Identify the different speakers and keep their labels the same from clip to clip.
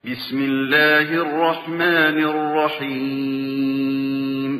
Speaker 1: بسم الله الرحمن الرحيم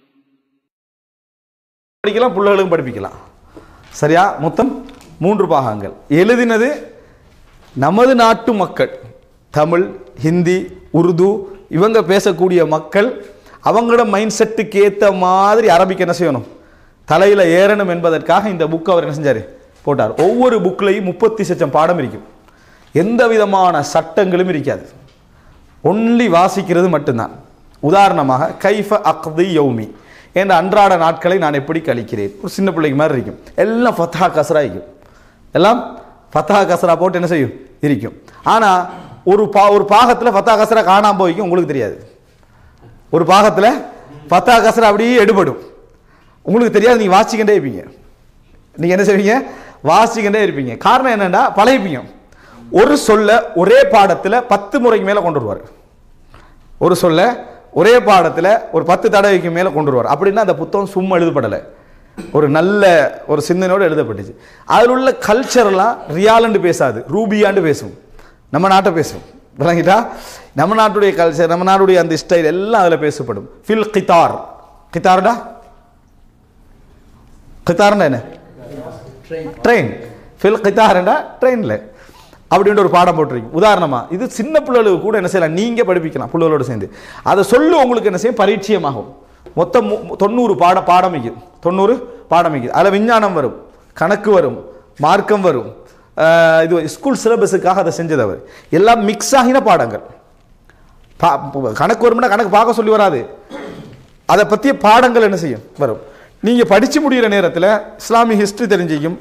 Speaker 2: படிக்கலாம் பிள்ளைகளுக்கும் படிப்பிக்கலாம் சரியா மொத்தம் மூன்று பாகங்கள் எழுதினது நமது நாட்டு மக்கள் தமிழ் ஹிந்தி உருது இவங்க பேசக்கூடிய மக்கள் அவங்களோட மைண்ட் செட்டுக்கு ஏற்ற மாதிரி அரபிக் என்ன செய்யணும் தலையில் ஏறணும் என்பதற்காக இந்த புக் அவர் என்ன செஞ்சார் போட்டார் ஒவ்வொரு புக்லையும் முப்பத்தி சச்சம் பாடம் இருக்கும் எந்த விதமான சட்டங்களும் இருக்காது ஒன்லி வாசிக்கிறது மட்டும்தான் உதாரணமாக கைஃப அக்தி யௌமி என்ற அன்றாட நாட்களை நான் எப்படி கழிக்கிறேன் ஒரு சின்ன பிள்ளைக்கு மாதிரி இருக்கும் எல்லாம் ஃபத்தா கசரா இருக்கும் எல்லாம் ஃபத்தா கசரா போட்டு என்ன செய்யும் இருக்கும் ஆனால் ஒரு பா ஒரு பாகத்தில் ஃபத்தா கசரா காணாம போய்க்கும் உங்களுக்கு தெரியாது ஒரு பாகத்தில் ஃபத்தா கசரா அப்படியே எடுபடும் உங்களுக்கு தெரியாது நீங்கள் வாசிக்கிட்டே இருப்பீங்க நீங்கள் என்ன செய்வீங்க வாசிக்கிட்டே இருப்பீங்க காரணம் என்னன்னா பழகிப்பீங்க ஒரு சொல்ல ஒரே பாடத்தில் பத்து முறைக்கு மேலே கொண்டு வருவார் ஒரு சொல்ல ஒரே பாடத்தில் ஒரு பத்து தடவைக்கு மேலே கொண்டு வருவார் அப்படின்னா அந்த புத்தகம் சும்மா எழுதப்படலை ஒரு நல்ல ஒரு சிந்தனையோடு எழுதப்பட்டுச்சு அதில் உள்ள கல்ச்சர்லாம் ரியாலண்டு பேசாது ரூபியாண்டு பேசும் நம்ம நாட்டை பேசும் விளங்கிட்டா நம்ம நாட்டுடைய கல்ச்சர் நம்ம நாட்டுடைய அந்த ஸ்டைல் எல்லாம் அதில் பேசப்படும் ஃபில் கித்தார் கித்தார்டா கித்தார்னா என்ன ட்ரெயின் ஃபில் கித்தார்டா ட்ரெயினில் அப்படின்ற ஒரு பாடம் போட்டிருக்கு உதாரணமா இது சின்ன பிள்ளைகளுக்கு கூட என்ன செய்யலாம் நீங்கள் படிப்பிக்கலாம் பிள்ளைகளோடு சேர்ந்து அதை சொல்லு உங்களுக்கு என்ன செய்யும் பரிச்சயமாகும் மொத்தம் மு- மு- தொண்ணூறு பாட பாடம் இருக்குது தொண்ணூறு பாடம் இருக்குது அதில் விஞ்ஞானம் வரும் கணக்கு வரும் மார்க்கம் வரும் ஆஹ் இது ஸ்கூல் சிலபஸுக்காக அதை செஞ்சது அவர் எல்லாம் மிக்ஸ் ஆகின பாடங்கள் பா- ப- கணக்கு வரும்னா கணக்கு பார்க்க சொல்லி வராது அதை பற்றிய பாடங்கள் என்ன செய்யும் வரும் நீங்கள் படித்து முடிகிற நேரத்தில் இஸ்லாமிய ஹிஸ்ட்ரி தெரிஞ்சிக்கும்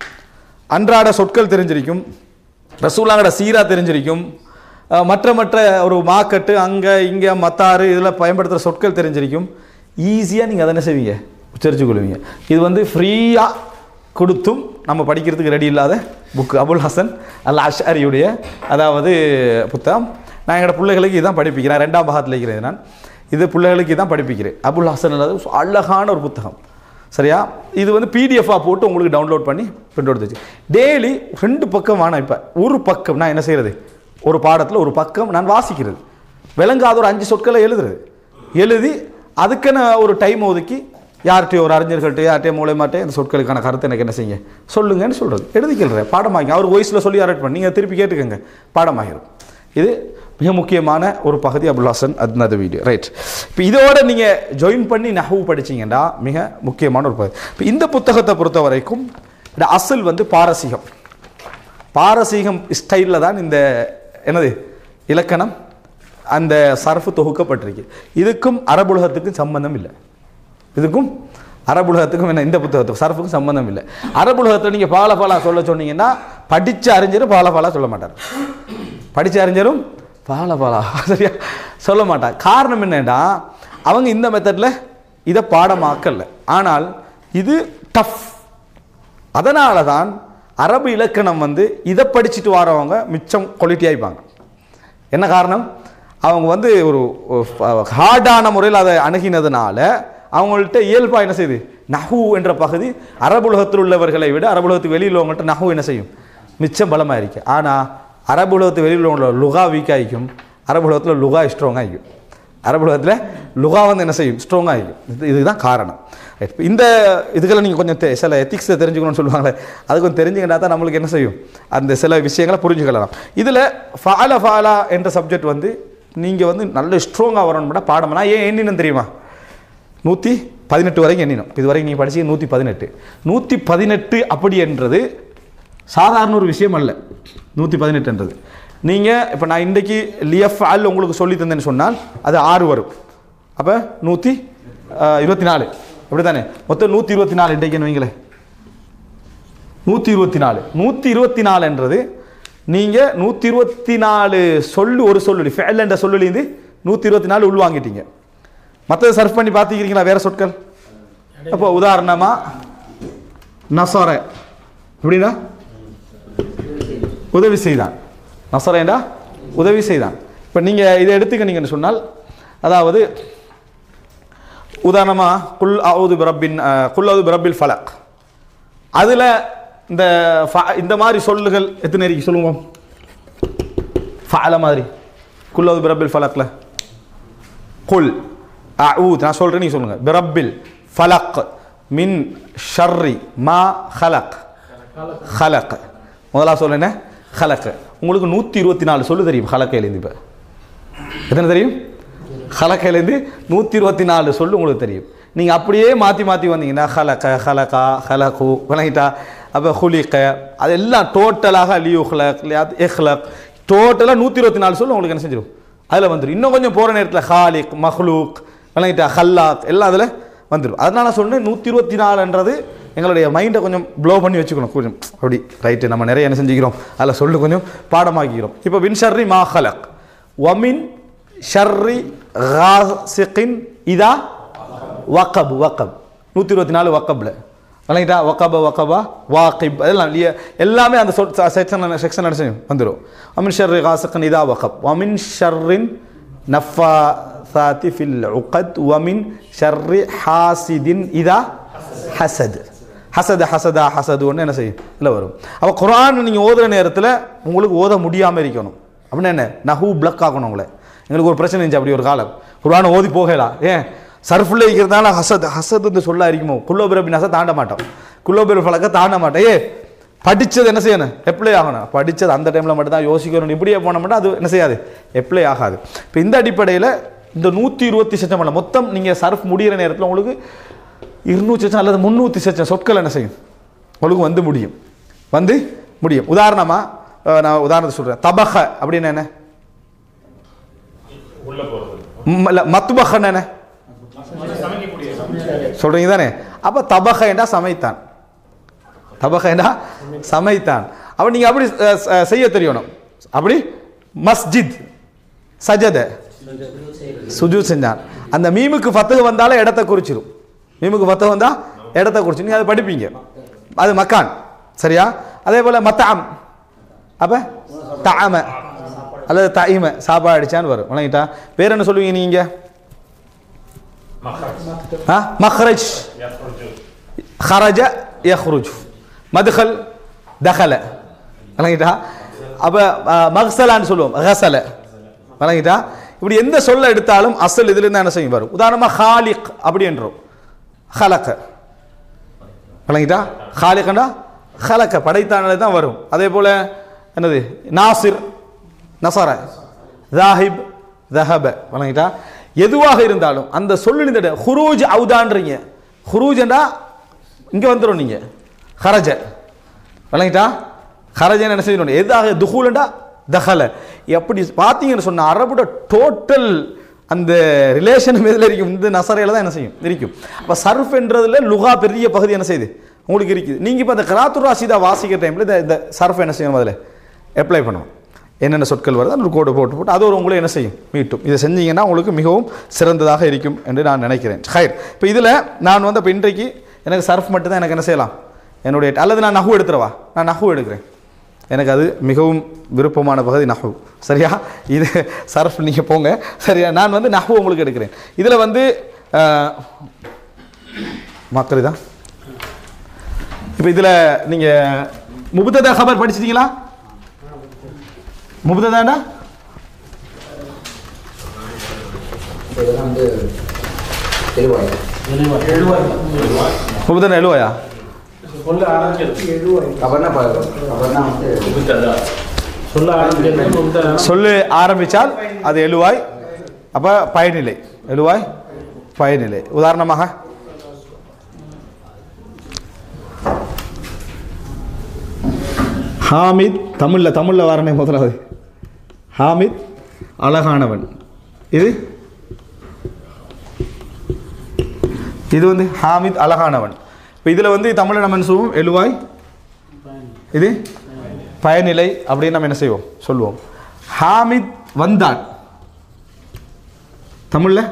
Speaker 2: அன்றாட சொற்கள் தெரிஞ்சிருக்கும் ரசூலாங்கட சீரா தெரிஞ்சிருக்கும் அஹ் மற்ற மற்ற ஒரு மார்க்கெட்டு அங்கே இங்கே மத்தாறு இதில் பயன்படுத்துகிற சொற்கள் தெரிஞ்சிருக்கும் ஈஸியாக நீங்கள் அதை என்ன செய்வீங்க உச்சரித்து கொள்வீங்க இது வந்து ஃப்ரீயாக கொடுத்தும் நம்ம படிக்கிறதுக்கு ரெடி இல்லாத புக் அபுல் ஹசன் அல் அஷாரியுடைய அதாவது புத்தகம் நான் எங்களோட பிள்ளைகளுக்கு இதான் படிப்பிக்கிறேன் ரெண்டாம் பாகத்தில் இருக்கிறேன் நான் இது பிள்ளைகளுக்கு இதான் படிப்பிக்கிறேன் அபுல் ஹசன் அல்லாத அழகான ஒரு புத்தகம் சரியா இது வந்து பிடிஎஃபாக போட்டு உங்களுக்கு டவுன்லோட் பண்ணி பிரிண்ட் எடுத்து வச்சு டெய்லி ரெண்டு பக்கம் வேணாம் இப்போ ஒரு பக்கம் நான் என்ன செய்கிறது ஒரு பாடத்தில் ஒரு பக்கம் நான் வாசிக்கிறது விளங்காத ஒரு அஞ்சு சொற்களை எழுதுறது எழுதி அதுக்கான ஒரு டைம் ஒதுக்கி யார்கிட்டயோ ஒரு அறிஞர்கள்ட்ட யார்கிட்டயோ மூலயமாட்டே இந்த சொற்களுக்கான கருத்தை எனக்கு என்ன செய்யுங்க சொல்லுங்கன்னு சொல்கிறது எழுதிக்கிறேன் பாடமாக்கி அவர் வாய்ஸில் சொல்லி அரேட் பண்ணி நீங்கள் திருப்பி கேட்டுக்கோங்க பாடமாகிடும் இது மிக முக்கியமான ஒரு பகுதி அபுல் ஹாசன் அந்த வீடியோ ரைட் இப்போ இதோட நீங்கள் ஜாயின் பண்ணி நஹவு படிச்சீங்கன்னா மிக முக்கியமான ஒரு பகுதி இப்போ இந்த புத்தகத்தை பொறுத்த வரைக்கும் இந்த அசல் வந்து பாரசீகம் பாரசீகம் ஸ்டைலில் தான் இந்த என்னது இலக்கணம் அந்த சரஃபு தொகுக்கப்பட்டிருக்கு இதுக்கும் அரபுலகத்துக்கும் சம்பந்தம் இல்லை இதுக்கும் அரபுலகத்துக்கும் என்ன இந்த புத்தகத்துக்கும் சரஃபுக்கும் சம்பந்தம் இல்லை அரபுலகத்தை நீங்கள் பால பாலா சொல்ல சொன்னீங்கன்னா படித்த அறிஞரும் பால பாலா சொல்ல மாட்டார் படித்த அறிஞரும் பால பாலா சரியா சொல்ல மாட்டார் காரணம் என்னன்னா அவங்க இந்த மெத்தடில் இதை பாடமாக்கல ஆனால் இது டஃப் அதனால தான் அரபு இலக்கணம் வந்து இதை படிச்சுட்டு வரவங்க மிச்சம் குவாலிட்டி ஆயிப்பாங்க என்ன காரணம் அவங்க வந்து ஒரு ஹார்டான முறையில் அதை அணுகினதுனால அவங்கள்ட்ட இயல்பாக என்ன செய்யுது நஹு என்ற பகுதி அரபுலகத்தில் உள்ளவர்களை விட அரபுலகத்துக்கு வெளியில் உள்ளவங்கள்ட்ட நஹு என்ன செய்யும் மிச்சம் பலமாக இருக்கு ஆனால் அரபுலகத்து வெளியில் உள்ளவங்களோட லுகா வீக் ஆகிக்கும் அரபுலகத்தில் லுகா ஸ்ட்ராங்காக ஆகிக்கும் அரபுலகத்தில் லுகா வந்து என்ன செய்யும் ஸ்ட்ராங்காக ஆகிக்கும் இது இதுதான் காரணம் Right. இப்ப இந்த இதுகளை நீங்கள் கொஞ்சம் தெ- சில எத்திக்ஸை தெரிஞ்சுக்கணும்னு சொல்லுவாங்களே அது கொஞ்சம் தெரிஞ்சுக்கிட்டா தான் நம்மளுக்கு என்ன செய்யும் அந்த சில விஷயங்களை புரிஞ்சுக்கலாம் இதில் ஃபாலா ஃபாலா என்ற சப்ஜெக்ட் வந்து நீங்கள் வந்து நல்ல ஸ்ட்ராங்காக வரணும்னா பாடம் நான் ஏன் எண்ணினு தெரியுமா நூற்றி பதினெட்டு வரைக்கும் எண்ணினோம் இது வரைக்கும் நீங்கள் படிச்சீங்க நூற்றி பதினெட்டு நூற்றி பதினெட்டு அப்படி என்றது சாதாரண ஒரு விஷயம் அல்ல நூற்றி பதினெட்டுன்றது நீங்கள் இப்போ நான் இன்றைக்கி லிஎஃப் ஆல் உங்களுக்கு சொல்லி தந்தேன்னு சொன்னால் அது ஆறு வரும் அப்போ நூற்றி இருபத்தி நாலு அப்படி தானே மொத்தம் நூற்றி இருபத்தி நாலு இன்றைக்குன்னு வைங்களேன் நூற்றி இருபத்தி நாலு நூற்றி இருபத்தி நாலுன்றது நீங்கள் நூற்றி இருபத்தி நாலு சொல்லு ஒரு சொல்லு ஃபேல் என்ற சொல்லுலேருந்து நூற்றி இருபத்தி நாலு உள்வாங்கிட்டீங்க மற்றதை சர்ஃப் பண்ணி பார்த்துக்கிறீங்களா வேற சொற்கள் அப்போ உதாரணமாக நசர எப்படின்னா உதவி செய்தான் நசரேண்டா உதவி செய்தான் இப்போ நீங்கள் இதை எடுத்துக்கினீங்கன்னு சொன்னால் அதாவது உதாரணமாக குல் அவுது பிரபின் குல் அவுது பிரபில் ஃபலக் அதில் இந்த ஃப- இந்த மாதிரி சொல்லுகள் எத்தனை இருக்கு சொல்லுவோம் ஃபால மாதிரி குல்லது பிரபில் ஃபலக்ல குல் அஊத் நான் சொல்கிறேன் நீ சொல்லுங்க பிரபில் ஃபலக் மின் ஷர்ரி மா ஹலக் ஹலக் முதலா சொல்ல என்ன ஹலக் உங்களுக்கு நூற்றி இருபத்தி நாலு சொல்லு தெரியும் ஹலக்கையிலேருந்து இப்போ எத்தனை தெரியும் ஹலக்கையிலேருந்து நூற்றி இருபத்தி நாலு சொல்லு உங்களுக்கு தெரியும் நீங்கள் அப்படியே மாற்றி மாற்றி வந்தீங்கன்னா ஹலக ஹலகா ஹலகு விளங்கிட்டா அப்போ ஹுலிக அதெல்லாம் டோட்டலாக லியூ ஹலக் எஹ்லக் டோட்டலாக நூற்றி இருபத்தி நாலு சொல்லு உங்களுக்கு என்ன செஞ்சிடும் அதில் வந்துடும் இன்னும் கொஞ்சம் போகிற நேரத்தில் ஹாலிக் மஹ்லூக் விளங்கிட்டா ஹல்லாக் எல்லாம் அதில் வந்துடும் அதனால நான் சொன்னேன் நூற்றி இருபத்தி நாலுன்றது எங்களுடைய மைண்டை கொஞ்சம் ப்ளோ பண்ணி வச்சுக்கணும் கொஞ்சம் அப்படி ரைட்டு நம்ம நிறைய என்ன செஞ்சுக்கிறோம் அதில் சொல்லு கொஞ்சம் பாடமாக்கிக்கிறோம் இப்போ வின் ஷர்ரி மா ஹலக் வமின் ஷர்ரி ராசிகின் இதா வக்கப் வக்கப் நூற்றி இருபத்தி நாலு வக்கப்பில் விளங்கிட்டா வக்கப வக்கபா வாக்கிப் அதெல்லாம் இல்லையா எல்லாமே அந்த செக்ஷன் செக்ஷன் அடிச்சு வந்துடும் அமின் ஷர்ரி ராசிகின் இதா வக்கப் வமின் ஷர்ரின் நஃபா சாத்தி ஃபில் உகத் வமின் ஷர்ரி ஹாசிதின் இதா ஹசத் ஹசத ஹசதா ஹசதுன்னு என்ன செய்யும் இல்லை வரும் அப்போ குரான் நீங்கள் ஓதுற நேரத்தில் உங்களுக்கு ஓத முடியாமல் இருக்கணும் அப்படின்னா என்ன நஹூ பிளக் ஆகணும் உங்களை எங்களுக்கு ஒரு பிரச்சனை இருந்துச்சு அப்படி ஒரு காலம் குரான் ஓதி போகலாம் ஏன் சர்ஃபுல்ல இருக்கிறதால ஹசத் ஹசத் வந்து சொல்ல இருக்குமோ குல்லோபிரபி நச தாண்ட மாட்டோம் குல்லோபிர ஃபலக்க தாண்ட மாட்டோம் ஏ படித்தது என்ன செய்யணும் எப்ளை ஆகணும் படித்தது அந்த டைமில் மட்டும் தான் யோசிக்கணும் இப்படியே போன மட்டும் அது என்ன செய்யாது எப்ளை ஆகாது இப்போ இந்த அடிப்படையில் இந்த நூற்றி இருபத்தி சச்சம் அல்ல மொத்தம் நீங்கள் சர்ஃப் முடிகிற நேரத்தில் உங்களுக்கு இருநூற்றி சச்சம் அல்லது முந்நூற்றி சச்சம் சொற்கள் என்ன செய்யும் உங்களுக்கு வந்து முடியும் வந்து முடியும் உதாரணமாக நான் உதாரணத்தை சொல்கிறேன் தபக அப்படின்னு என்ன ம், இல்ல மத்துபகன்னு என்ன சொல்றீங்க தானே அப்ப தபக என்றா சமைத்தான் தபக என்றா சமைத்தான் அப்ப நீங்க அப்படி அஹ், அஹ், செய்ய தெரியணும் அப்படி மஸ்ஜித் சஜத சுஜூத் செஞ்சான் அந்த மீமுக்கு ஃபத்தகு வந்தாலே இடத்த குறிச்சிடும் மீமுக்கு ஃபத்தகு வந்தா இடத்த குறிச்சு நீங்க அதை படிப்பீங்க அது மக்கான் சரியா அதே போல மத்தாம் அப்ப தாம அல்லது தாயிம சாப்பாடு அடிச்சான்னு வரும் வணங்கிட்டா வேற என்ன சொல்லுவீங்க நீங்க ஆ மஹ்ரஜ் خرج يخرج மதுகல் தகல வணங்கிட்டா அப்ப அஹ், மக்சலான்னு சொல்லுவோம் கசல வணங்கிட்டா இப்படி எந்த சொல்ல எடுத்தாலும் அசல் இதுல இருந்து என்ன செய்யும் வரும் உதாரணமா ஹாலிக் அப்படி என்றோம் ஹலக்க வழங்கிட்டா ஹாலிகண்டா ஹலக்க படைத்தானே தான் வரும் அதே போல என்னது நாசிர் நசர ஜாஹிப் தஹப வழங்கிட்டா எதுவாக இருந்தாலும் அந்த சொல்லின் இந்த ஹுரூஜ் அவுதான்றீங்க ஹுரூஜ்ண்டா இங்க வந்துடும் நீங்க ஹரஜ வழங்கிட்டா ஹரஜன்னு என்ன செய்யணும் எதாக துஹூலண்டா தஹல எப்படி பார்த்தீங்கன்னு சொன்ன அரபுட டோட்டல் அந்த ரிலேஷன் எதில் இருக்கும் இந்த நசரையில் தான் என்ன செய்யும் இருக்கும் அப்போ சர்ஃப் என்றதுல லுகா பெரிய பகுதி என்ன செய்யுது உங்களுக்கு இருக்குது நீங்கள் இப்போ அந்த கராத்துர் ராசிதா வாசிக்கிற டைமில் இந்த இந்த சர்ஃப் என்ன செய்யணும் அதில் அப்ளை பண்ணணும் என்னென்ன சொற்கள் வருது அந்த கோடு போட்டு போட்டு அது ஒரு உங்களை என்ன செய்யும் மீட்டும் இதை செஞ்சீங்கன்னா உங்களுக்கு மிகவும் சிறந்ததாக இருக்கும் என்று நான் நினைக்கிறேன் ஹைர் இப்போ இதில் நான் வந்து இப்போ இன்றைக்கு எனக்கு சர்ஃப் மட்டும் தான் எனக்கு என்ன செய்யலாம் என்னுடைய அல்லது நான் நகு எடுத்துறவா நான் நகு எடுக்கிறேன் எனக்கு அது மிகவும் விருப்பமான பகுதி நஹு சரியா இது சர்ஃப் நீங்கள் போங்க சரியா நான் வந்து நஹு உங்களுக்கு எடுக்கிறேன் இதில் வந்து மக்கள் தான் இப்போ இதில் நீங்கள் முபுத்ததா கபர் படிச்சிட்டீங்களா முபுத்ததாண்டா
Speaker 3: இதெல்லாம் வந்து தெளிவாய்
Speaker 2: முபுத்தன் எழுவாயா
Speaker 4: சொல்ல ஆரம்பிக்கிறது
Speaker 3: அப்புறம் அப்புறம் வந்து
Speaker 4: சொல்ல ஆரம்பிக்கிறது முப்ததா.
Speaker 2: சொல்லு ஆரம்பித்தால் அது எழுவாய் அப்போ பயனிலை எழுவாய் பயனிலை உதாரணமாக ஹாமித் தமிழில் தமிழில் வாரணை முதலாவது ஹாமித் அழகானவன் இது இது வந்து ஹாமித் அழகானவன் இப்போ இதில் வந்து தமிழில் நம்ம என்ன சொல்லுவோம் எழுவாய் இது பயனிலை அப்படின்னு நம்ம என்ன செய்வோம் சொல்லுவோம் ஹாமித் வந்தான் தமிழில்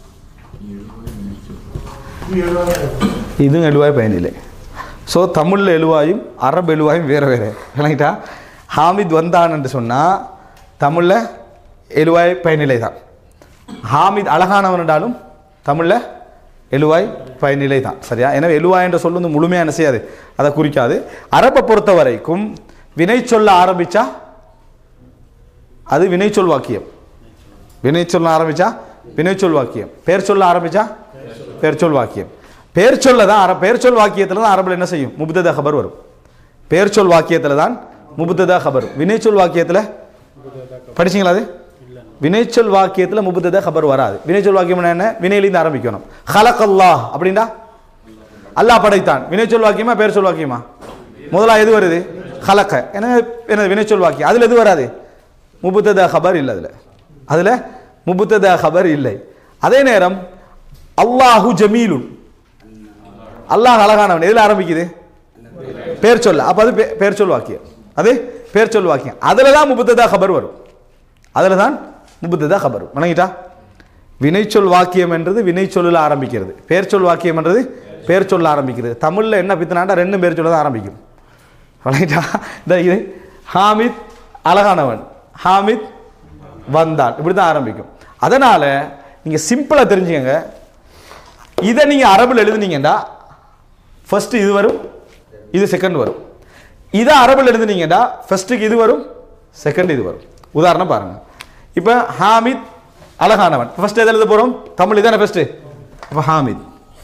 Speaker 2: இதுவும் எழுவாய் பயனிலை ஸோ தமிழில் எழுவாயும் அரபு எழுவாயும் வேறு வேறு விளங்கிட்டா ஹாமித் வந்தான் என்று சொன்னால் தமிழில் எழுவாய் பயனிலை தான் ஹாமித் அழகானவன் என்றாலும் தமிழில் எழுவாய் பயனிலை தான் சரியா எனவே எழுவாய் என்ற சொல் வந்து முழுமையாக என்ன செய்யாது அதை குறிக்காது அரபை பொறுத்த வரைக்கும் வினை சொல்ல ஆரம்பிச்சா அது வினைச்சொல் வாக்கியம் வினை சொல்ல ஆரம்பிச்சா வினை சொல் வாக்கியம் பேர் சொல்ல ஆரம்பிச்சா பேர் சொல் வாக்கியம் பேர் சொல்ல தான் அர- பேர் சொல் வாக்கியத்தில் தான் அரபில் என்ன செய்யும் முபுத்ததா கபர் வரும் பேர் சொல் வாக்கியத்தில் தான் முபுத்ததா கபர் வினை சொல் வாக்கியத்தில் படிச்சீங்களா அது வினைச்சொல் வாக்கியத்தில் முபுத்ததா கபர் வராது வினைச்சொல் வாக்கியம் என்ன வினையிலிருந்து ஆரம்பிக்கணும் ஹலக் அல்லாஹ் அப்படின்னா அல்லாஹ் படைத்தான் வினைச்சொல் வாக்கியமா பேர் சொல் வாக்கியமா முதலா எது வருது ஹலக்க என்ன என்ன வினைச்சொல் வாக்கியம் அதுல எது வராது முபுத்ததா கபர் இல்லை அதுல அதுல முபுத்ததா கபர் இல்லை அதே நேரம் அல்லாஹு ஜமீலுன் அல்லாஹ் அழகானவன் எதுல ஆரம்பிக்குது பேர் சொல்ல அப்ப அது பே- பேர் சொல் வாக்கியம் அது பேர் சொல் வாக்கியம் அதுல தான் முபுத்ததா கபர் வரும் அதுல தான் முபுத்ததா கபர் வணங்கிட்டா வினைச்சொல் வாக்கியம் என்றது வினைச்சொல்லில் ஆரம்பிக்கிறது பேர் சொல் வாக்கியம் என்றது பேர் சொல்ல ஆரம்பிக்கிறது தமிழ்ல என்ன பித்தனாண்டா ரெண்டும் பேர் சொல்ல தான் ஆரம்பிக்கும் வணங்கிட்டா இந்த இது ஹாமித் அழகானவன் ஹாமித் வந்தான் இப்படி தான் ஆரம்பிக்கும் அதனால நீங்க சிம்பிளா தெரிஞ்சுக்கங்க இதை நீங்க அரபில் எழுதுனீங்கன்னா ஃபர்ஸ்ட் இது வரும் இது செகண்ட் வரும் இதை அரபில் எழுதுனீங்கன்னா ஃபர்ஸ்ட்டுக்கு இது வரும் செகண்ட் இது வரும் உதாரணம் பாருங்க இப்போ ஹாமித் அழகானவன் ஃபர்ஸ்ட் எதை எழுத போறோம் தமிழ் இதானே ஃபர்ஸ்ட் இப்போ ஹாமித்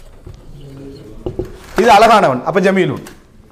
Speaker 2: இது அழகானவன் அப்ப ஜமீலுன்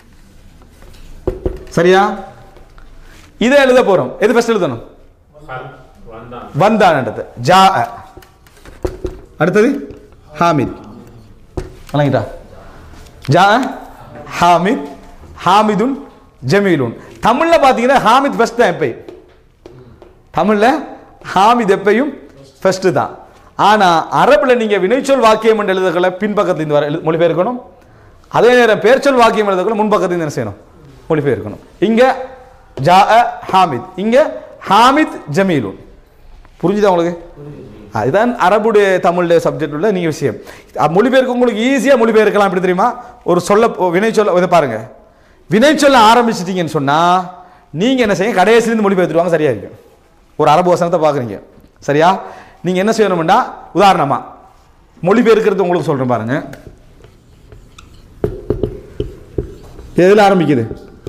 Speaker 2: சரியா இதை எழுத போறோம் எது ஃபர்ஸ்ட் எழுதணும்
Speaker 4: வந்தான்
Speaker 2: வந்தான்ன்றது ஜா அடுத்தது ஹாமித் வணங்கிட்டா ஜா ஹாமித் ஹாமிதுன் ஜமீலுன் தமிழ்ல பாத்தீங்கன்னா ஹாமித் ஃபர்ஸ்ட் தான் எப்பயும் தமிழ்ல ஹாமித் எப்பயும் ஃபர்ஸ்ட் தான் ஆனா அரபுல நீங்க வினைச்சொல் வாக்கியம் என்று எழுதுகளை பின்பக்கத்துல இருந்து வர எழு- மொழிபெயர்க்கணும் அதே நேரம் பேர்ச்சொல் வாக்கியம் எழுதுகளை முன்பக்கத்துல இருந்து என்ன செய்யணும் மொழிபெயர்க்கணும் இங்க ஜா ஹாமித் இங்க ஹாமித் ஜமீலுன் புரிஞ்சுதா உங்களுக்கு அதுதான் அரபுடைய தமிழுடைய சப்ஜெக்ட் உள்ள நீங்க விஷயம் அஹ் மொழிபெயர்க்க உங்களுக்கு ஈஸியா மொழிபெயர்க்கலாம் எப்படி தெரியுமா ஒரு சொல்ல வினை சொல்ல இதை பாருங்க வினை சொல்ல ஆரம்பிச்சிட்டீங்கன்னு சொன்னா நீங்க என்ன செய்ய கடைசியிலிருந்து மொழிபெயர்த்துருவாங்க சரியா இருக்கும் ஒரு அரபு வசனத்தை பார்க்குறீங்க சரியா நீங்க என்ன செய்யணும்னா உதாரணமா மொழிபெயர்க்கிறது உங்களுக்கு சொல்றேன் பாருங்க எதுல ஆரம்பிக்குது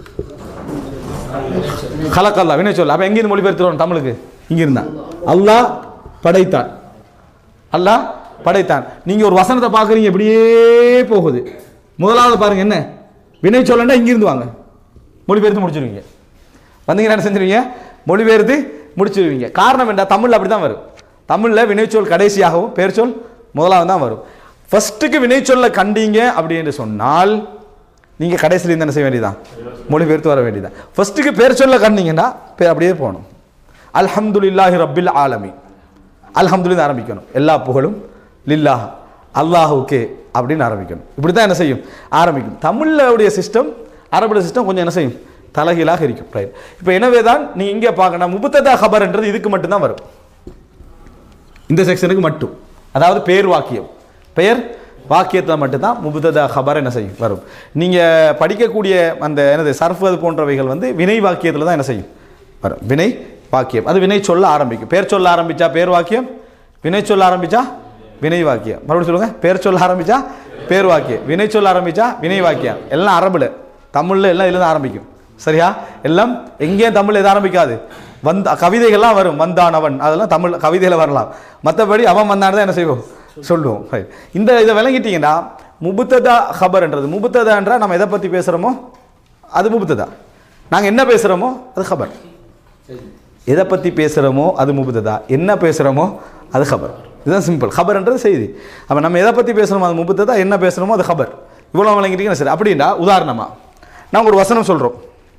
Speaker 2: கலக்கல்லா வினை சொல்ல அப்ப எங்கிருந்து மொழிபெயர்த்துறோம் தமிழுக்கு இங்க இருந்தா அல்லாஹ் படைத்தான் அல்லாஹ் படைத்தான் நீங்க ஒரு வசனத்தை பார்க்குறீங்க இப்படியே போகுது முதலாவது பாருங்க என்ன வினை சொல்லண்டா இங்கிருந்து வாங்க மொழிபெயர்த்து முடிச்சிருவீங்க வந்தீங்கன்னா என்ன செஞ்சிருவீங்க மொழிபெயர்த்து முடிச்சிருவீங்க காரணம் என்ன தமிழ்ல அப்படி தான் வரும் தமிழ்ல வினைச்சொல் கடைசியாகவும் பேர்ச்சொல் முதலாவது தான் வரும் ஃபர்ஸ்ட்டுக்கு வினைச்சொல்ல கண்டீங்க அப்படி என்று சொன்னால் நீங்க கடைசியில் இருந்து என்ன செய்ய வேண்டியதான் மொழிபெயர்த்து வர வேண்டியதான் ஃபர்ஸ்ட்டுக்கு பேர் சொல்ல கண்டீங்கன்னா பேர் அப்படியே போகணும் அல்ஹம்துலில்லாஹி ரப்பில் ஆலமீன் அல்ஹம்துலில்லாஹ் ஆரம்பிக்கணும் எல்லா புகழும் லில்லாஹ் அல்லாஹுக்கே அப்படின்னு ஆரம்பிக்கணும் இப்படி தான் என்ன செய்யும் ஆரம்பிக்கும் தமிழ்ல சிஸ்டம் அரபுடைய சிஸ்டம் கொஞ்சம் என்ன செய்யும் தலைகீழாக இருக்கும் ரைட் இப்போ எனவே தான் நீ இங்கே பார்க்கணும் முபத்ததா ஹபர்ன்றது இதுக்கு மட்டும்தான் வரும் இந்த செக்ஷனுக்கு மட்டும் அதாவது பேர் வாக்கியம் பெயர் வாக்கியத்தில் மட்டும்தான் முபுத்ததா ஹபர் என்ன செய்யும் வரும் நீங்கள் படிக்கக்கூடிய அந்த என்னது சர்ஃப் அது போன்றவைகள் வந்து வினை வாக்கியத்தில் தான் என்ன செய்யும் வரும் வினை வாக்கியம் அது வினை சொல்ல ஆரம்பிக்கும் பேர் சொல்ல ஆரம்பிச்சா பேர் வாக்கியம் வினை சொல்ல ஆரம்பிச்சா வினை வாக்கியம் மறுபடியும் சொல்லுங்க பேர் சொல்ல ஆரம்பிச்சா பேர் வாக்கியம் வினை சொல்ல ஆரம்பிச்சா வினை வாக்கியம் எல்லாம் அரபுல தமிழ்ல எல்லாம் இதுல தான் ஆரம்பிக்கும் சரியா எல்லாம் எங்கேயும் தமிழ் எது ஆரம்பிக்காது வந்த கவிதைகள்லாம் வரும் வந்தானவன் அதெல்லாம் தமிழ் கவிதையில வரலாம் மற்றபடி அவன் வந்தான் தான் என்ன செய்வோம் சொல்லுவோம் Right. இந்த இதை விளங்கிட்டீங்கன்னா முபுத்ததா ஹபர்ன்றது முபுத்ததான்றா நம்ம எதை பத்தி பேசுறோமோ அது முபுத்ததா நாங்க என்ன பேசுறோமோ அது ஹபர் எதை பற்றி பேசுகிறோமோ அது முபுத்ததா என்ன பேசுகிறோமோ அது ஹபர் இதுதான் சிம்பிள் ஹபர்ன்றது செய்தி அப்போ நம்ம எதை பற்றி பேசுகிறோமோ அது முபுத்ததா என்ன பேசுகிறோமோ அது ஹபர் இவ்வளோ விளங்கிட்டீங்கன்னா சரி அப்படின்னா உதாரணமா நாங்கள் ஒரு வசனம் சொல்கிறோம்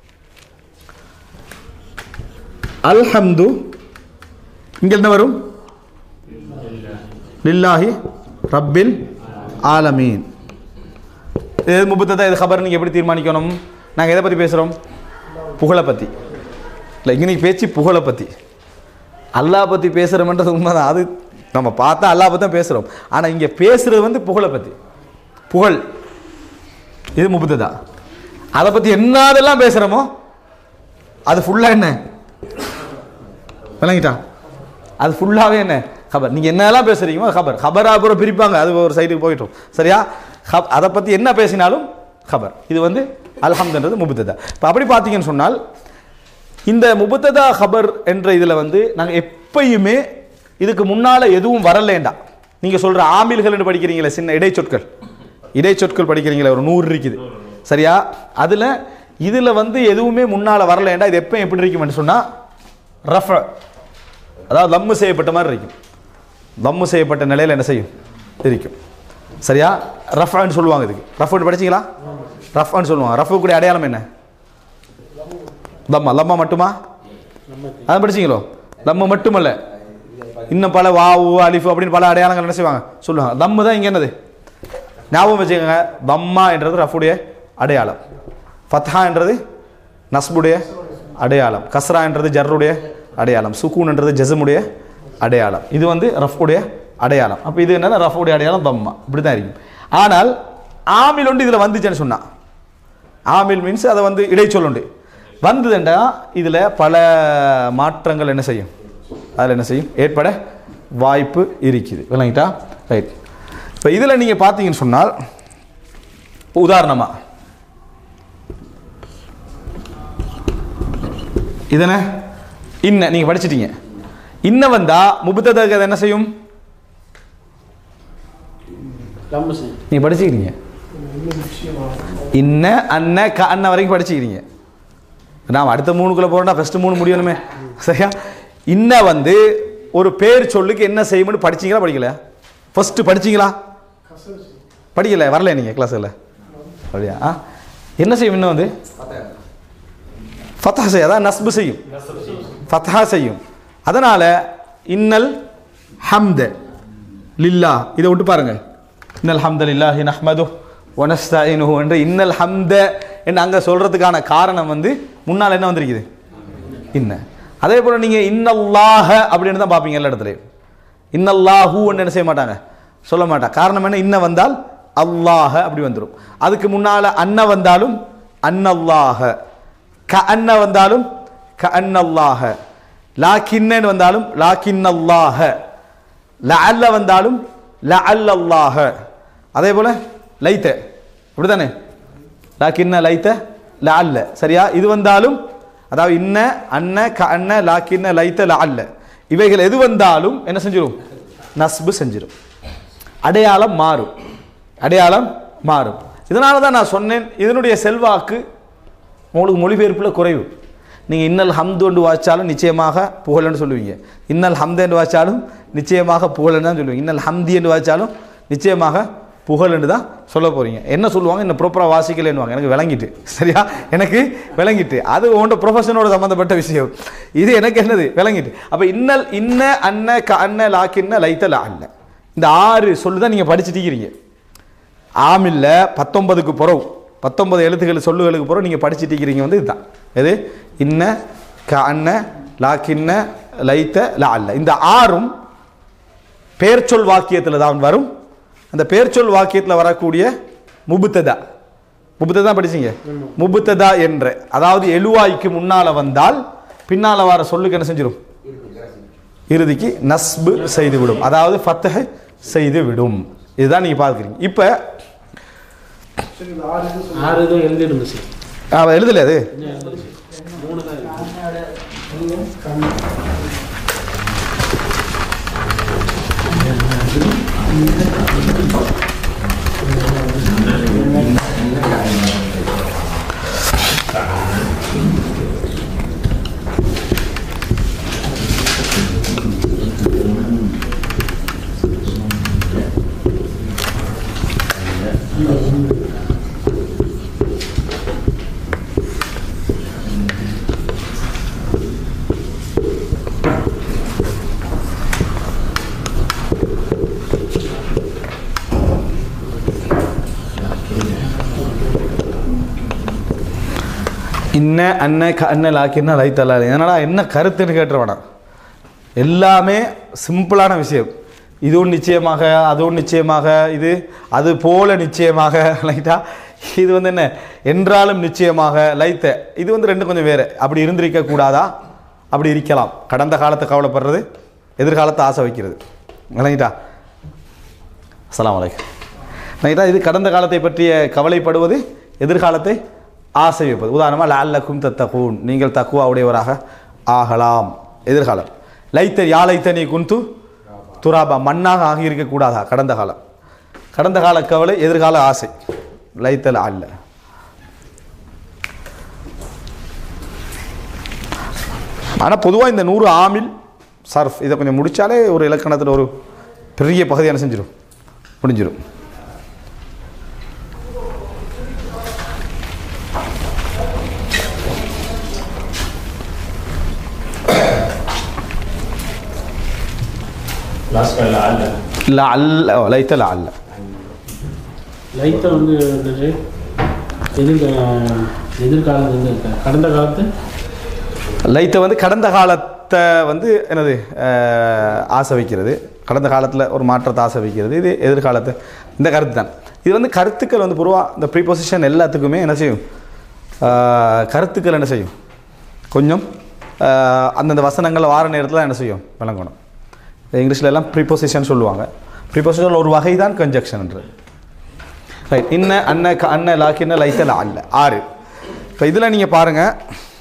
Speaker 2: அல்ஹம்து இங்க என்ன வரும் லில்லாஹி ரப்பில் ஆலமீன் இது முபுத்ததா இது ஹபர் நீங்கள் எப்படி தீர்மானிக்கணும் நாங்கள் எதை பற்றி பேசுகிறோம் புகழை பற்றி இல்லை இன்னைக்கு பேச்சு புகழை பற்றி அல்லாஹ் பற்றி பேசுகிறோம்ன்றது உண்மைதான் அது நம்ம பார்த்தா அல்லாஹ் பற்றி தான் பேசுகிறோம் ஆனால் இங்கே பேசுகிறது வந்து புகழை பற்றி புகழ் இது முபுத்ததா அதை பற்றி என்னதெல்லாம் பேசுகிறோமோ அது ஃபுல்லாக என்ன விளங்கிட்டா அது ஃபுல்லாகவே என்ன ஹபர் நீங்கள் என்னெல்லாம் பேசுகிறீங்களோ அது ஹபர் ஹபரா அப்புறம் பிரிப்பாங்க அது ஒரு சைடுக்கு போயிட்டோம் சரியா ஹப் அதை பற்றி என்ன பேசினாலும் ஹபர் இது வந்து அல்ஹம்துன்றது முபுத்ததா இப்போ அப்படி பார்த்தீங்கன்னு சொன்னால் இந்த முபத்ததா ஹபர் என்ற இதில் வந்து நாங்கள் எப்பயுமே இதுக்கு முன்னால எதுவும் வரலேண்டா நீங்க சொல்ற ஆமில்கள்னு படிக்கிறீங்களே சின்ன இடைச்சொற்கள் இடைச்சொற்கள் படிக்கிறீங்களே ஒரு நூறு இருக்குது சரியா அதுல இதுல வந்து எதுவுமே முன்னால வரலேண்டா இது எப்போ எப்படி இருக்கும்னு சொன்னா ரஃப அதாவது லம்மு செய்யப்பட்ட மாதிரி இருக்கும் லம்மு செய்யப்பட்ட நிலையில் என்ன செய்யும் இருக்கும் சரியா ரஃபான்னு சொல்லுவாங்க இதுக்கு ரஃப்னு படிச்சீங்களா ரஃபான்னு சொல்லுவாங்க ரஃபு கூட அடையாளம் என்ன லம்மா லம்மா மட்டுமா அதான் படிச்சீங்களோ லம்ம மட்டுமல்ல இன்னும் பல வாவு அலிஃபு அப்படின்னு பல அடையாளங்கள் என்ன செய்வாங்க சொல்லுவாங்க தம்மு தான் இங்கே என்னது ஞாபகம் வச்சுக்கோங்க தம்மா என்றது ரஃபுடைய அடையாளம் ஃபத்ஹா என்றது நஸ்புடைய அடையாளம் கஸ்ரா என்றது ஜர்ருடைய அடையாளம் சுக்கூன் என்றது ஜசமுடைய அடையாளம் இது வந்து ரஃபுடைய அடையாளம் அப்போ இது என்னன்னா ரஃபுடைய அடையாளம் தம்மா இப்படி தான் இருக்கும் ஆனால் ஆமில் ஒன்று இதில் வந்துச்சுன்னு சொன்னா ஆமில் மீன்ஸ் அதை வந்து இடைச்சொல்லுண்டு வந்ததுண்டா இதில் பல மாற்றங்கள் என்ன செய்யும் அதில் என்ன செய்யும் ஏற்பட வாய்ப்பு இருக்குது விளங்கிட்டா ரைட் இப்போ இதில் நீங்கள் பார்த்தீங்கன்னு சொன்னால் உதாரணமாக இதனை இன்ன நீங்கள் படிச்சிட்டீங்க இன்ன வந்தா முபத்ததற்கு அது என்ன செய்யும் நீங்கள் படிச்சுக்கிறீங்க இன்ன அன்ன க அன்ன வரைக்கும் படிச்சுக்கிறீங்க நாம் அடுத்த மூணுக்குள்ள போறோம்னா ஃபர்ஸ்ட் மூணு முடியணுமே சரியா இன்ன வந்து ஒரு பேர் சொல்லுக்கு என்ன செய்யும்னு படிச்சீங்களா படிக்கல ஃபர்ஸ்ட் படிச்சீங்களா படிக்கல வரல நீங்க கிளாஸ்ல அப்படியா ஆ என்ன செய்யும் இன்னும் வந்து ஃபத்தா செய்யும் அதான் நஸ்பு செய்யும் ஃபத்தா செய்யும் அதனால இன்னல் ஹம்த லில்லா இதை விட்டு பாருங்க இன்னல் ஹம்த லில்லாஹி நஹ்மது வனஸ்தாயினுஹு என்று இன்னல் ஹம்த என்று அங்கே சொல்றதுக்கான காரணம் வந்து முன்னால் என்ன வந்திருக்குது இன்ன அதே போல் நீங்கள் இன்னல்லாஹ அப்படின்னு தான் பார்ப்பீங்க எல்லா இடத்துலையும் இன்னல்லாஹூன்னு என்ன செய்ய மாட்டாங்க சொல்ல மாட்டாங்க காரணம் என்ன இன்ன வந்தால் அல்லாஹ அப்படி வந்துடும் அதுக்கு முன்னால் அன்ன வந்தாலும் அன்னல்லாஹ க அன்ன வந்தாலும் க அன்னல்லாஹ லாக்கின்னு வந்தாலும் லாக்கின்னல்லாஹ லஅல்ல வந்தாலும் லஅல்லல்லாஹ அதே போல லைத்த அப்படிதானே லாக்கின்ன லைத்த லஅல்ல சரியா இது வந்தாலும் அதாவது இன்ன அன்ன க அன்ன லாக்கின்ன லைத்த லஅல்ல இவைகள் எது வந்தாலும் என்ன செஞ்சிடும் நஸ்பு செஞ்சிடும் அடையாளம் மாறும் அடையாளம் மாறும் இதனால தான் நான் சொன்னேன் இதனுடைய செல்வாக்கு உங்களுக்கு மொழிபெயர்ப்பில் குறைவு நீங்கள் இன்னல் ஹம்து என்று வாச்சாலும் நிச்சயமாக புகழன்னு சொல்லுவீங்க இன்னல் ஹம்து என்று வாச்சாலும் நிச்சயமாக புகழன்னு தான் சொல்லுவீங்க இன்னல் ஹம்தி என்று வாச்சாலும் நிச்சயமாக புகழ்ன்னு தான் சொல்ல போகிறீங்க என்ன சொல்லுவாங்க இன்னும் ப்ராப்பராக வாசிக்கலைன்னுவாங்க எனக்கு விளங்கிட்டு சரியா எனக்கு விளங்கிட்டு அது உன்ட ப்ரொஃபஷனோட சம்மந்தப்பட்ட விஷயம் இது எனக்கு என்னது விளங்கிட்டு அப்போ இன்னல் இன்ன அன்ன க அன்ன லாக்கின்ன லைத்த லா அல்ல இந்த ஆறு சொல்லு தான் நீங்கள் படிச்சுட்டீங்க ஆமில்ல பத்தொன்பதுக்கு புறவு பத்தொன்பது எழுத்துக்கள் சொல்லுகளுக்கு புறம் நீங்கள் படிச்சுட்டீங்க வந்து இதுதான் எது இன்ன க அன்ன லாக்கின்ன லைத்த லா அல்ல இந்த ஆறும் பெயர்ச்சொல் வாக்கியத்தில் தான் வரும் அந்த பெயர்ச்சொல் வாக்கியத்தில் வரக்கூடிய முபுத்ததா முபுத்ததா படிச்சீங்க முபுத்ததா என்ற அதாவது எழுவாய்க்கு முன்னால வந்தால் பின்னால வர சொல்லுக்கு என்ன செஞ்சிடும் இறுதிக்கு நஸ்பு செய்து விடும் அதாவது ஃபத்தஹை செய்து விடும் இதுதான் நீங்க பார்க்குறீங்க இப்போ
Speaker 5: ஆறு இதுவும் எழுதிடுங்க சார்
Speaker 2: அவன் எழுதல அது
Speaker 5: மூணு தான் இருக்கு.
Speaker 2: இன்ன அன்ன க அன்ன லாக்கின்னா லைத்தல்லா என்னடா என்ன கருத்துன்னு கேட்டுருவானா எல்லாமே சிம்பிளான விஷயம் இதுவும் நிச்சயமாக அதுவும் நிச்சயமாக இது அது போல நிச்சயமாக லைட்டா இது வந்து என்ன என்றாலும் நிச்சயமாக லைத்த இது வந்து ரெண்டு கொஞ்சம் வேறு அப்படி இருந்திருக்க கூடாதா அப்படி இருக்கலாம் கடந்த காலத்தை கவலைப்படுறது எதிர்காலத்தை ஆசை வைக்கிறது விளங்கிட்டா அஸ்ஸலாமு அலைக்கும் ரைட்டா இது கடந்த காலத்தை பற்றிய கவலைப்படுவது எதிர்காலத்தை ஆசை வைப்பது உதாரணமாக லால்லக்கும் தத்தகூன் நீங்கள் தக்குவா உடையவராக ஆகலாம் எதிர்காலம் லைத்த யா லைத்த நீ குந்து துராபா மண்ணாக ஆகியிருக்க கூடாதா கடந்த காலம் கடந்த கால கவலை எதிர்கால ஆசை லைத்தல் அல்ல ஆனால் பொதுவாக இந்த நூறு ஆமில் சர்ஃப் இதை கொஞ்சம் முடிச்சாலே ஒரு இலக்கணத்தில் ஒரு பெரிய பகுதியான செஞ்சிடும் முடிஞ்சிடும்
Speaker 4: லாஸ்ட் அல்ல
Speaker 2: ல அல்ல லைத்தல் அல்ல
Speaker 5: லைட்டை வந்து என்னது எதிர்க எதிர்காலம் வந்து இருக்க கடந்த காலத்து
Speaker 2: லைத்தை வந்து கடந்த காலத்தை வந்து என்னது அஹ், ஆசை வைக்கிறது கடந்த காலத்தில் ஒரு மாற்றத்தை ஆசை வைக்கிறது இது எதிர்காலத்தை இந்த கருத்து தான் இது வந்து கருத்துக்கள் வந்து பொதுவாக இந்த ப்ரீபொசிஷன் எல்லாத்துக்குமே என்ன செய்யும் அஹ், கருத்துக்கள் என்ன செய்யும் கொஞ்சம் அஹ், அந்தந்த வசனங்கள் வார நேரத்தில் என்ன செய்யும் விளங்கணும் இங்கிலீஷில் எல்லாம் ப்ரீபொசிஷன் சொல்லுவாங்க ப்ரீபொசிஷன் ஒரு வகை தான் கன்ஜெக்ஷன்ன்றது ரைட் இன்ன அன்ன க அன்ன லாக்கின்ன லைத்தல் அல்ல ஆறு இப்போ இதில் நீங்கள் பாருங்கள்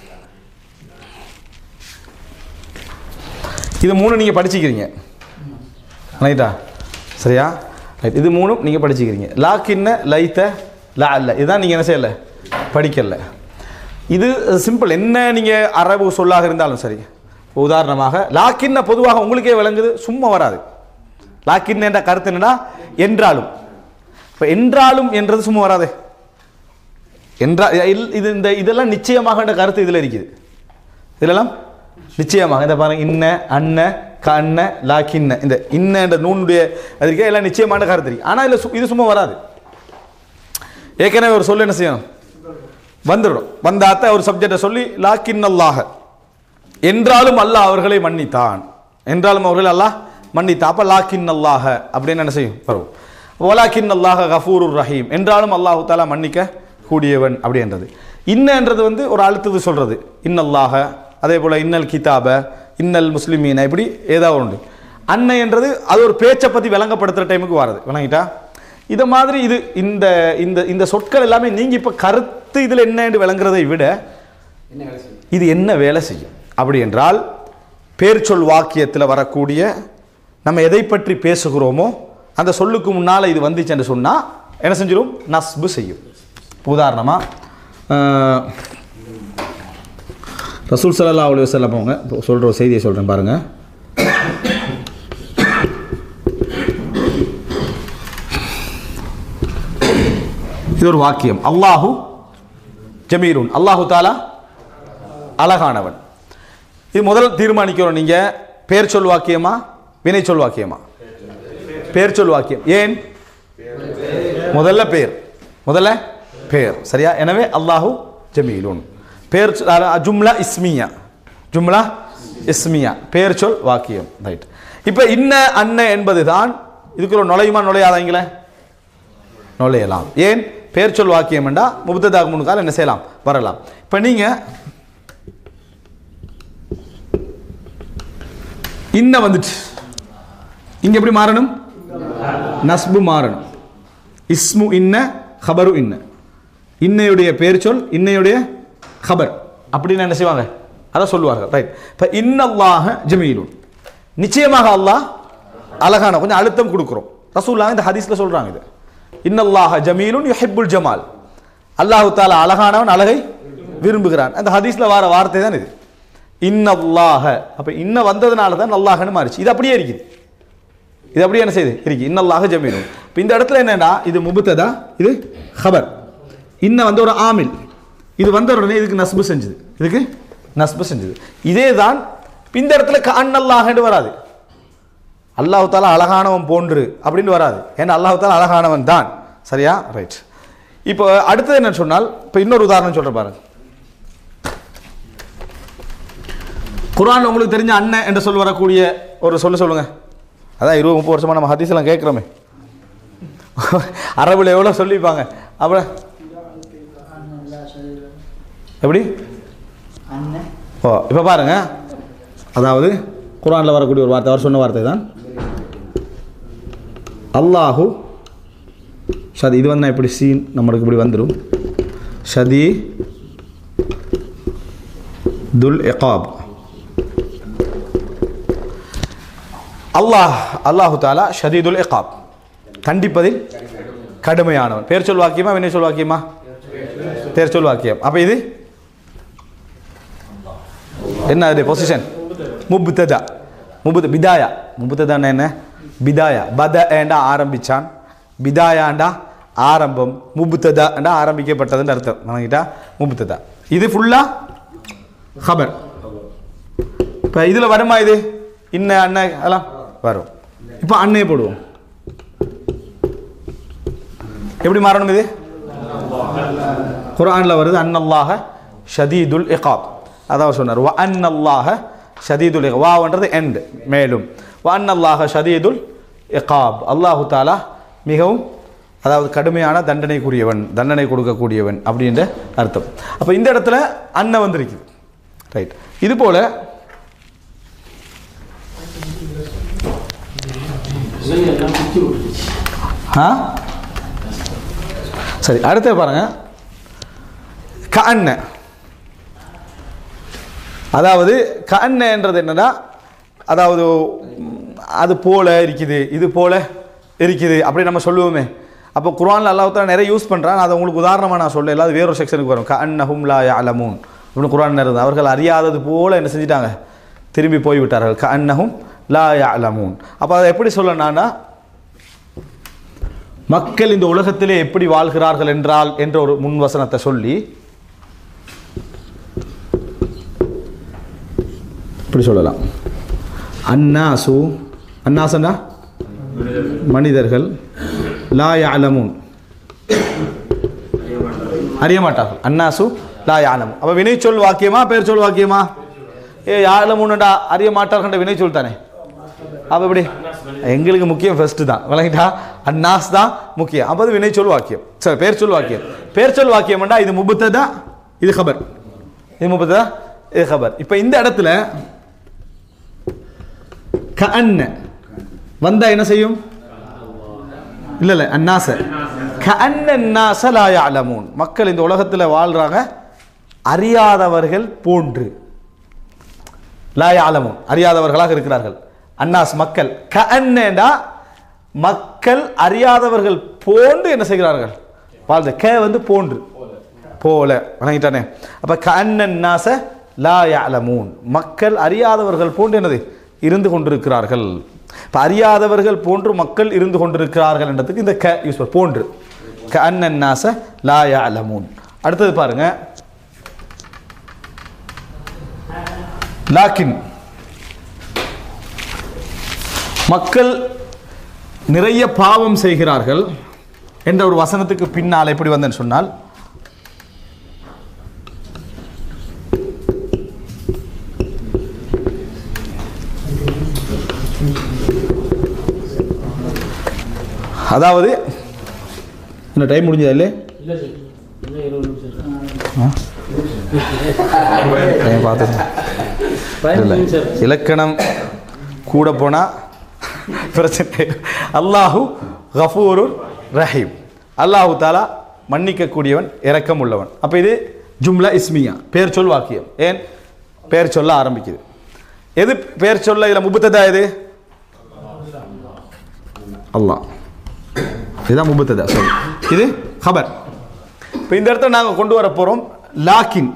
Speaker 2: இது மூணு நீங்கள் படிச்சுக்கிறீங்க ரைட்டா சரியா ரைட் இது மூணும் நீங்கள் படிச்சுக்கிறீங்க லாக்கின்ன லைத்த லா அல்ல இதுதான் நீங்கள் என்ன செய்யலை படிக்கல இது சிம்பிள் என்ன நீங்கள் அரபு சொல்லாக இருந்தாலும் சரி உதாரணமாக லாக்கின்ன பொதுவாக உங்களுக்கே விளங்குது சும்மா வராது லாக்கின் என்ற கருத்து என்னன்னா என்றாலும் இப்போ என்றாலும் என்றது சும்மா வராதே என்றா இல்- இது இந்த இதெல்லாம் நிச்சயமாக என்ற கருத்து இதில் இருக்குது இதெல்லாம் நிச்சயமாக இந்த பாருங்க இன்ன அன்ன கண்ண லாக்கின்ன இந்த இன்ன என்ற நூனுடைய அதுக்கே எல்லாம் நிச்சயமான கருத்து இருக்கு ஆனால் இதில் இது சும்மா வராது ஏற்கனவே ஒரு சொல்லு என்ன செய்யணும் வந்துடும் வந்தாத்த ஒரு சப்ஜெக்டை சொல்லி லாக்கின் அல்லாஹ என்றாலும் அல்லாஹ் அவர்களை மன்னித்தான் என்றாலும் அவர்கள் அல்லாஹ் மன்னித்தான் அப்போ லாக்கின் அல்லாஹ அப்படின்னு என்ன செய்யும் வரும் ஒலாக்கின் அல்லாஹ கஃபூருர் ரஹீம் என்றாலும் அல்லாஹு தாலா மன்னிக்க கூடியவன் அப்படின்றது இன்னன்றது வந்து ஒரு அழுத்தது சொல்றது இன்னல்லாஹ அதே போல் இன்னல் கிதாப இன்னல் முஸ்லிமீன இப்படி ஏதாவது உண்டு அன்னை என்றது அது ஒரு பேச்சை பற்றி விளங்கப்படுத்துகிற டைமுக்கு வர்றது விளங்கிட்டா இதை மாதிரி இது இந்த இந்த இந்த சொற்கள் எல்லாமே நீங்கள் இப்போ கருத்து இதில் என்ன என்று விளங்குறதை விட
Speaker 3: என்ன வேலை செய்யும்
Speaker 2: இது என்ன வேலை செய்யும் அப்படி என்றால் பேர்ச்சொல் வாக்கியத்தில் வரக்கூடிய நம்ம எதை பற்றி பேசுகிறோமோ அந்த சொல்லுக்கு முன்னால் இது வந்துச்சு என்று சொன்னால் என்ன செஞ்சிடும் நஸ்பு செய்யும் உதாரணமாக ரசூல் ஸல்லல்லாஹு அலைஹி வஸல்லம் அவங்க சொல்கிற ஒரு செய்தியை சொல்கிறேன் பாருங்கள் இது ஒரு வாக்கியம் அல்லாஹு ஜமீருன் அல்லாஹு தாலா அழகானவன் இது முதல் தீர்மானிக்கிறோம் நீங்க பேர் சொல் வாக்கியமா வினை சொல் வாக்கியமா பேர் சொல் வாக்கியம் ஏன் முதல்ல பேர் முதல்ல பேர் சரியா எனவே அல்லாஹு ஜமீலுன் பேர் சொல் அ- ஜும்லா இஸ்மியா ஜும்லா இஸ்மியா பேர் சொல் வாக்கியம் ரைட் இப்போ இன்ன அன்ன என்பது தான் இதுக்குள்ள நுழையுமா நுழையாதாங்களே நுழையலாம் ஏன் பேர் சொல் வாக்கியம் என்றா முபத்ததாக முன்கால் என்ன செய்யலாம் வரலாம் இப்போ நீங்கள் இன்ன வந்துச்சு இங்க எப்படி மாறணும் நஸ்பு மாறணும் இஸ்மு இன்ன ஹபரு இன்ன இன்னையுடைய பேர் சொல் இன்னையுடைய ஹபர் அப்படின்னு என்ன செய்வாங்க அதை சொல்லுவார்கள் ரைட் இப்போ இன்னல்லாஹ ஜமீலுன் நிச்சயமாக அல்லாஹ் அழகான கொஞ்சம் அழுத்தம் கொடுக்குறோம் ரசூல்லாங்க இந்த ஹதீஸ்ல சொல்றாங்க இது இன்னல்லாஹ ஜமீலுன் யுஹிப்புல் ஜமால் அல்லாஹு தாலா அழகானவன் அழகை விரும்புகிறான் அந்த ஹதீஸ்ல வார வார்த்தை தான் இது இன்னல்லாஹ அப்ப இன்ன வந்ததுனால தான் அல்லாஹ்னு மாறிச்சு இது அப்படியே இருக்குது இது அப்படியே என்ன செய்யுது இருக்கு இன்னல்லாஹ ஜமீலும் இப்போ இந்த இடத்துல என்னன்னா இது முபுத்ததா இது ஹபர் இன்ன வந்து ஒரு ஆமில் இது வந்த உடனே இதுக்கு நஸ்பு செஞ்சது இதுக்கு நஸ்பு செஞ்சது இதே தான் இந்த இடத்துல கண்ணல்லாஹன்னு வராது அல்லாஹ் தாலா அழகானவன் போன்று அப்படின்னு வராது ஏன்னா அல்லாஹ் தாலா அழகானவன் தான் சரியா ரைட் இப்போ அடுத்தது என்னன்னு சொன்னால் இப்போ இன்னொரு உதாரணம் சொல்றேன் பாருங்க குர்ஆன்ல உங்களுக்கு தெரிஞ்ச அண்ணன் என்று சொல் வரக்கூடிய ஒரு சொல்லு சொல்லுங்க அதான் இருபது முப்பது வருஷமா நம்ம ஹதீஸ்லாம் கேட்குறோமே அரபுல எவ்வளோ சொல்லிப்பாங்க அப்புறம் எப்படி ஓ இப்போ பாருங்க அதாவது குர்ஆன்ல வரக்கூடிய ஒரு வார்த்தை அவர் சொன்ன வார்த்தை தான் அல்லாஹு ஷதி இது வந்து நான் இப்படி சீன் நம்மளுக்கு இப்படி வந்துடும் ஷதி துல் எகாப் அல்லாஹ் அல்லாஹு தாலா ஷதீதுல் இகாப் கண்டிப்பதில் கடுமையானவன் பேர் சொல் வாக்கியமா வினை சொல் வாக்கியமா பேர் சொல் வாக்கியம் அப்ப இது என்ன அது பொசிஷன் முப்ததா முபுத பிதாயா முபுத்ததான்னா என்ன பிதாயா பத ஏண்டா ஆரம்பிச்சான் பிதாயாண்டா ஆரம்பம் முபுத்ததாண்டா ஆரம்பிக்கப்பட்டதுன்னு அர்த்தம் வணங்கிட்டா முபுத்ததா இது ஃபுல்லா ஹபர் இப்போ இதில் வருமா இது இன்ன அண்ணன் அதெல்லாம் வரும் இப்போ அன்னையை போடுவோம் எப்படி மாறணும் இது குர்ஆன்ல வருது அன்னல்லாஹ ஷதீதுல் இகாப் அதான் சொன்னார் வ அன்னல்லாஹ ஷதீதுல் இகாப் வாவன்றது எண்ட் மேலும் வ அன்னல்லாஹ ஷதீதுல் இகாப் அல்லாஹு தாலா மிகவும் அதாவது கடுமையான தண்டனைக்குரியவன் தண்டனை கொடுக்கக்கூடியவன் அப்படின்ற அர்த்தம் அப்போ இந்த இடத்துல அன்ன வந்திருக்குது ரைட் இது போல
Speaker 5: எல்லாம் பிச்சு விட்டுருச்சு
Speaker 2: ஆ சரி அடுத்து பாருங்க கண்ண அதாவது கண்ணன்றது என்னன்னா அதாவது ம், அது போல இருக்குது இது போல இருக்குது அப்படி நம்ம சொல்லுவோமே அப்போ குர்ஆன்ல அல்லாஹ் தஆலா நிறைய யூஸ் பண்ணுறான் அதை உங்களுக்கு உதாரணமாக நான் சொல்ல இல்லாத வேறொரு செக்ஷனுக்கு வரும் கண்ணஹும் லா யஅலமூன் அப்படின்னு குர்ஆன் இருந்தது அவர்கள் அறியாதது போல என்ன செஞ்சிட்டாங்க திரும்பி போய்விட்டார்கள் கண்ணஹும் லா யஅலமூன் அப்போ அதை எப்படி சொல்லணும்னா மக்கள் இந்த உலகத்திலே எப்படி வாழ்கிறார்கள் என்றால் என்ற ஒரு முன்வசனத்தை சொல்லி இப்படி சொல்லலாம் அன்னாசு அன்னாசனா மனிதர்கள் லா யஅலமூன் அறிய மாட்டார்கள் அன்னாசு லா யாலமும் அப்போ வினை சொல் வாக்கியமா பேர் சொல் வாக்கியமா ஏ யாலமுன்னுடா அறிய மாட்டார்கள் வினை சொல் தானே அப்போ எப்படி எங்களுக்கு முக்கியம் ஃபர்ஸ்ட் தான் விளங்கிட்டா அன்னாஸ் தான் முக்கியம் அப்போ அது வினை சொல் வாக்கியம் சரி பேர் சொல் வாக்கியம் பேர் சொல் வாக்கியம்டா இது முபத்ததா இது ஹபர் இது முபத்ததா இது ஹபர் இப்போ இந்த இடத்துல கஅன்ன வந்தா என்ன செய்யும் இல்ல இல்ல அன்னாச கஅன்ன அன்னாச லா யஅலமூன் மக்கள் இந்த உலகத்துல வாழ்றாங்க அறியாதவர்கள் போன்று லா யஅலமூன் அறியாதவர்களாக இருக்கிறார்கள் அன்னாஸ் மக்கள் கஅன்னடா மக்கள் அறியாதவர்கள் போன்று என்ன செய்கிறார்கள் வாழ்ந்து க வந்து போன்று போல வணங்கிட்டானே அப்ப கஅன்னன் நாச லா யஅலமூன் மக்கள் அறியாதவர்கள் போன்று என்னது இருந்து கொண்டிருக்கிறார்கள் இப்ப அறியாதவர்கள் போன்று மக்கள் இருந்து கொண்டிருக்கிறார்கள் என்றதுக்கு இந்த க யூஸ் போன்று கஅன்னன் நாச லா யஅலமூன் அடுத்தது பாருங்க லாக்கின் மக்கள் நிறைய பாவம் செய்கிறார்கள் என்ற ஒரு வசனத்துக்கு பின்னால் எப்படி வந்தேன்னு சொன்னால் அதாவது இந்த டைம் முடிஞ்சதா இல்லை
Speaker 5: இல்லை சார் இன்னும் இருபது நிமிஷம் இருக்கு.
Speaker 2: டைம் பார்த்துருங்க
Speaker 5: பதினஞ்சு
Speaker 2: இல்லை
Speaker 5: நிமிஷம் இருக்கு.
Speaker 2: இலக்கணம் கூட போனால் பிரச்சனை அல்லாஹு கஃபூரு ரஹீம் அல்லாஹு தாலா மன்னிக்கக்கூடியவன் இரக்கம் உள்ளவன் அப்போ இது ஜும்லா இஸ்மியா பேர் சொல் வாக்கியம் ஏன் பேர் சொல்ல ஆரம்பிக்குது எது பேர் சொல்ல இதில் முபத்ததா எது அல்லாஹ் இதுதான் முபத்ததா சொல் இது ஹபர் இப்போ இந்த இடத்துல நாங்கள் கொண்டு வர போகிறோம் லாக்கின்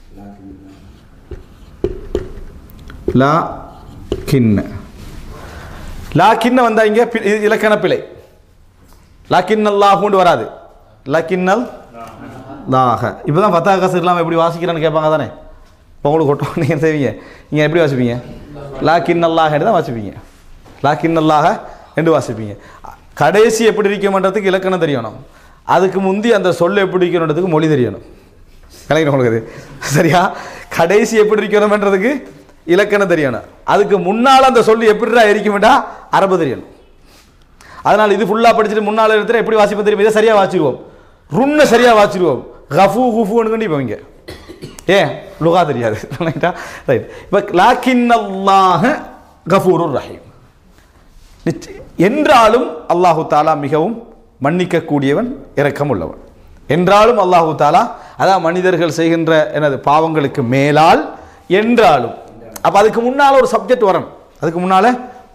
Speaker 2: லா கின்ன லாக்கின்ன வந்தா இங்க பி- இது இலக்கண பிழை லாக்கின் அல்லாஹூண்டு வராது லாக்கின்னல் லாக இப்போ தான் பத்தா காசு இல்லாமல் எப்படி வாசிக்கிறான்னு கேட்பாங்க தானே இப்போ உங்களுக்கு கொட்டோம் நீங்கள் செய்வீங்க நீங்கள் எப்படி வாசிப்பீங்க லாக்கின் அல்லாஹ் தான் வாசிப்பீங்க லாக்கின் அல்லாஹ என்று வாசிப்பீங்க கடைசி எப்படி இருக்கணுன்றதுக்கு இலக்கணம் தெரியணும் அதுக்கு முந்தி அந்த சொல்ல எப்படி இருக்கணுன்றதுக்கு மொழி தெரியணும் கலைஞர் உங்களுக்கு அது. சரியா கடைசி எப்படி இருக்கணும்ன்றதுக்கு இலக்கணம் தெரியணும் அதுக்கு முன்னால் அந்த சொல்லி எப்படிடா எரிக்கும்டா அரபு தெரியணும் அதனால் இது ஃபுல்லாக படிச்சுட்டு முன்னால் இருக்கிற எப்படி வாசிப்போம் தெரியும் இதை சரியாக வாசிடுவோம் ருன்னை சரியாக வாசிடுவோம் கஃபு குஃபுன்னு கண்டி இப்போ இங்கே ஏன் லுகா தெரியாது ரைட் இப்போ லாக்கின் அல்லாஹ கஃபூருர் ரஹீம் நிச்ச- என்றாலும் அல்லாஹு தாலா மிகவும் மன்னிக்கக்கூடியவன் இரக்கம் உள்ளவன் என்றாலும் அல்லாஹு தாலா அதான் மனிதர்கள் செய்கின்ற எனது பாவங்களுக்கு மேலால் என்றாலும் அப்போ அதுக்கு முன்னால் ஒரு சப்ஜெக்ட் வரணும் அதுக்கு முன்னால்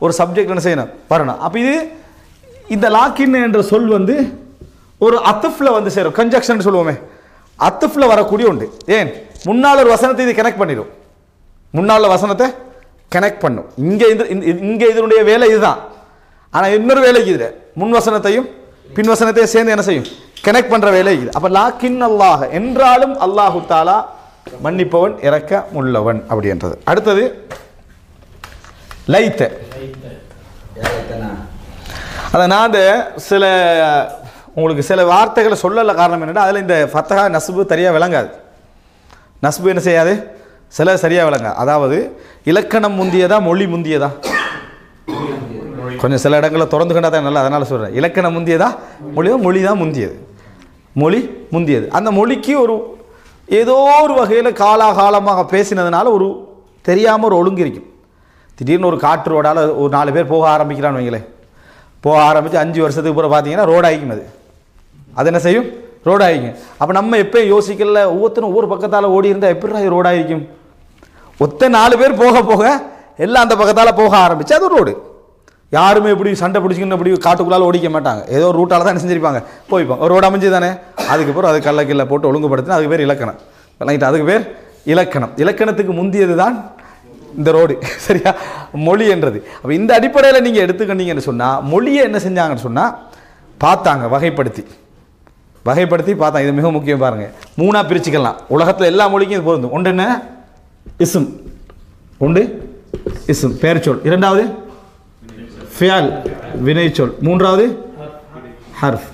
Speaker 2: ஒரு சப்ஜெக்ட் என்ன செய்யணும் வரணும் அப்போ இது இந்த லாக்கின் என்ற சொல் வந்து ஒரு அத்துஃபில் வந்து சேரும் கன்ஜக்ஷன் சொல்லுவோமே அத்துஃபில் வரக்கூடிய உண்டு ஏன் முன்னால் ஒரு வசனத்தை இது கனெக்ட் பண்ணிடும் முன்னால் வசனத்தை கனெக்ட் பண்ணும் இங்கே இது இந்த- இங்கே இதனுடைய வேலை இதுதான் ஆனால் இன்னொரு வேலை இது முன் வசனத்தையும் பின் வசனத்தையும் சேர்ந்து என்ன செய்யும் கனெக்ட் பண்ணுற வேலை இது அப்போ லாக்கின் அல்லாஹ் என்றாலும் அல்லாஹு தாலா மன்னிப்பவன் இறக்க உள்ளவன் அப்படின்றது அடுத்தது லைத்த
Speaker 3: ஏழைத்தனா
Speaker 2: அதை நான் அந்த சில உங்களுக்கு சில வார்த்தைகளை சொல்லல காரணம் என்னன்னா அதில் இந்த ஃபத்தஹா நஸ்பு சரியாக விளங்காது நஸ்பு என்ன செய்யாது சில சரியாக விளங்காது அதாவது இலக்கணம் முந்தியதா மொழி முந்தியதா கொஞ்சம் சில இடங்களில் திறந்து கண்டா தான் நல்லா அதனால் சொல்கிறேன் இலக்கணம் முந்தியதா மொழியோ மொழி தான் முந்தியது மொழி முந்தியது அந்த மொழிக்கு ஒரு ஏதோ ஒரு வகையில் காலாகாலமாக பேசினதுனால ஒரு தெரியாமல் ஒரு ஒழுங்கு இருக்கும் திடீர்னு ஒரு காற்று ரோடால் ஒரு நாலு பேர் போக ஆரம்பிக்கிறான்னு வைங்களேன் போக ஆரம்பித்து அஞ்சு வருஷத்துக்கு பிறகு பார்த்தீங்கன்னா ரோடு ஆகிக்கும் அது அது என்ன செய்யும் ரோடு ஆகிக்கும் அப்போ நம்ம எப்பயும் யோசிக்கல ஒவ்வொருத்தரும் ஒவ்வொரு பக்கத்தால் ஓடி இருந்தால் எப்படி ரோடு ஆகிக்கும் ஒத்த நாலு பேர் போக போக எல்லாம் அந்த பக்கத்தால் போக ஆரம்பிச்சு அது ரோடு யாருமே இப்படி சண்டை பிடிச்சிக்கின்னு இப்படி காட்டுக்குள்ளால ஓடிக்க மாட்டாங்க ஏதோ ஒரு ரூட்டால் தான் என்ன செஞ்சிருப்பாங்க போய்ப்பாங்க ஒரு ரோடு அமைஞ்சு தானே அதுக்கப்புறம் அது கல்ல கில்ல போட்டு ஒழுங்குபடுத்தினா அதுக்கு பேர் இலக்கணம் விளங்கிட்டு அதுக்கு பேர் இலக்கணம் இலக்கணத்துக்கு முந்தியது தான் இந்த ரோடு சரியா மொழி என்றது அப்போ இந்த அடிப்படையில் நீங்கள் எடுத்துக்கிட்டீங்கன்னு சொன்னால் மொழியை என்ன செஞ்சாங்கன்னு சொன்னால் பார்த்தாங்க வகைப்படுத்தி வகைப்படுத்தி பார்த்தாங்க இது மிக முக்கியம் பாருங்க மூணா பிரிச்சுக்கலாம் உலகத்தில் எல்லா மொழிக்கும் இது பொருந்தும் ஒன்று என்ன இசும் ஒன்று இசும் பெயர்ச்சொல் இரண்டாவது ஃபியால் வினைச்சொல் மூன்றாவது ஹர்ஃப்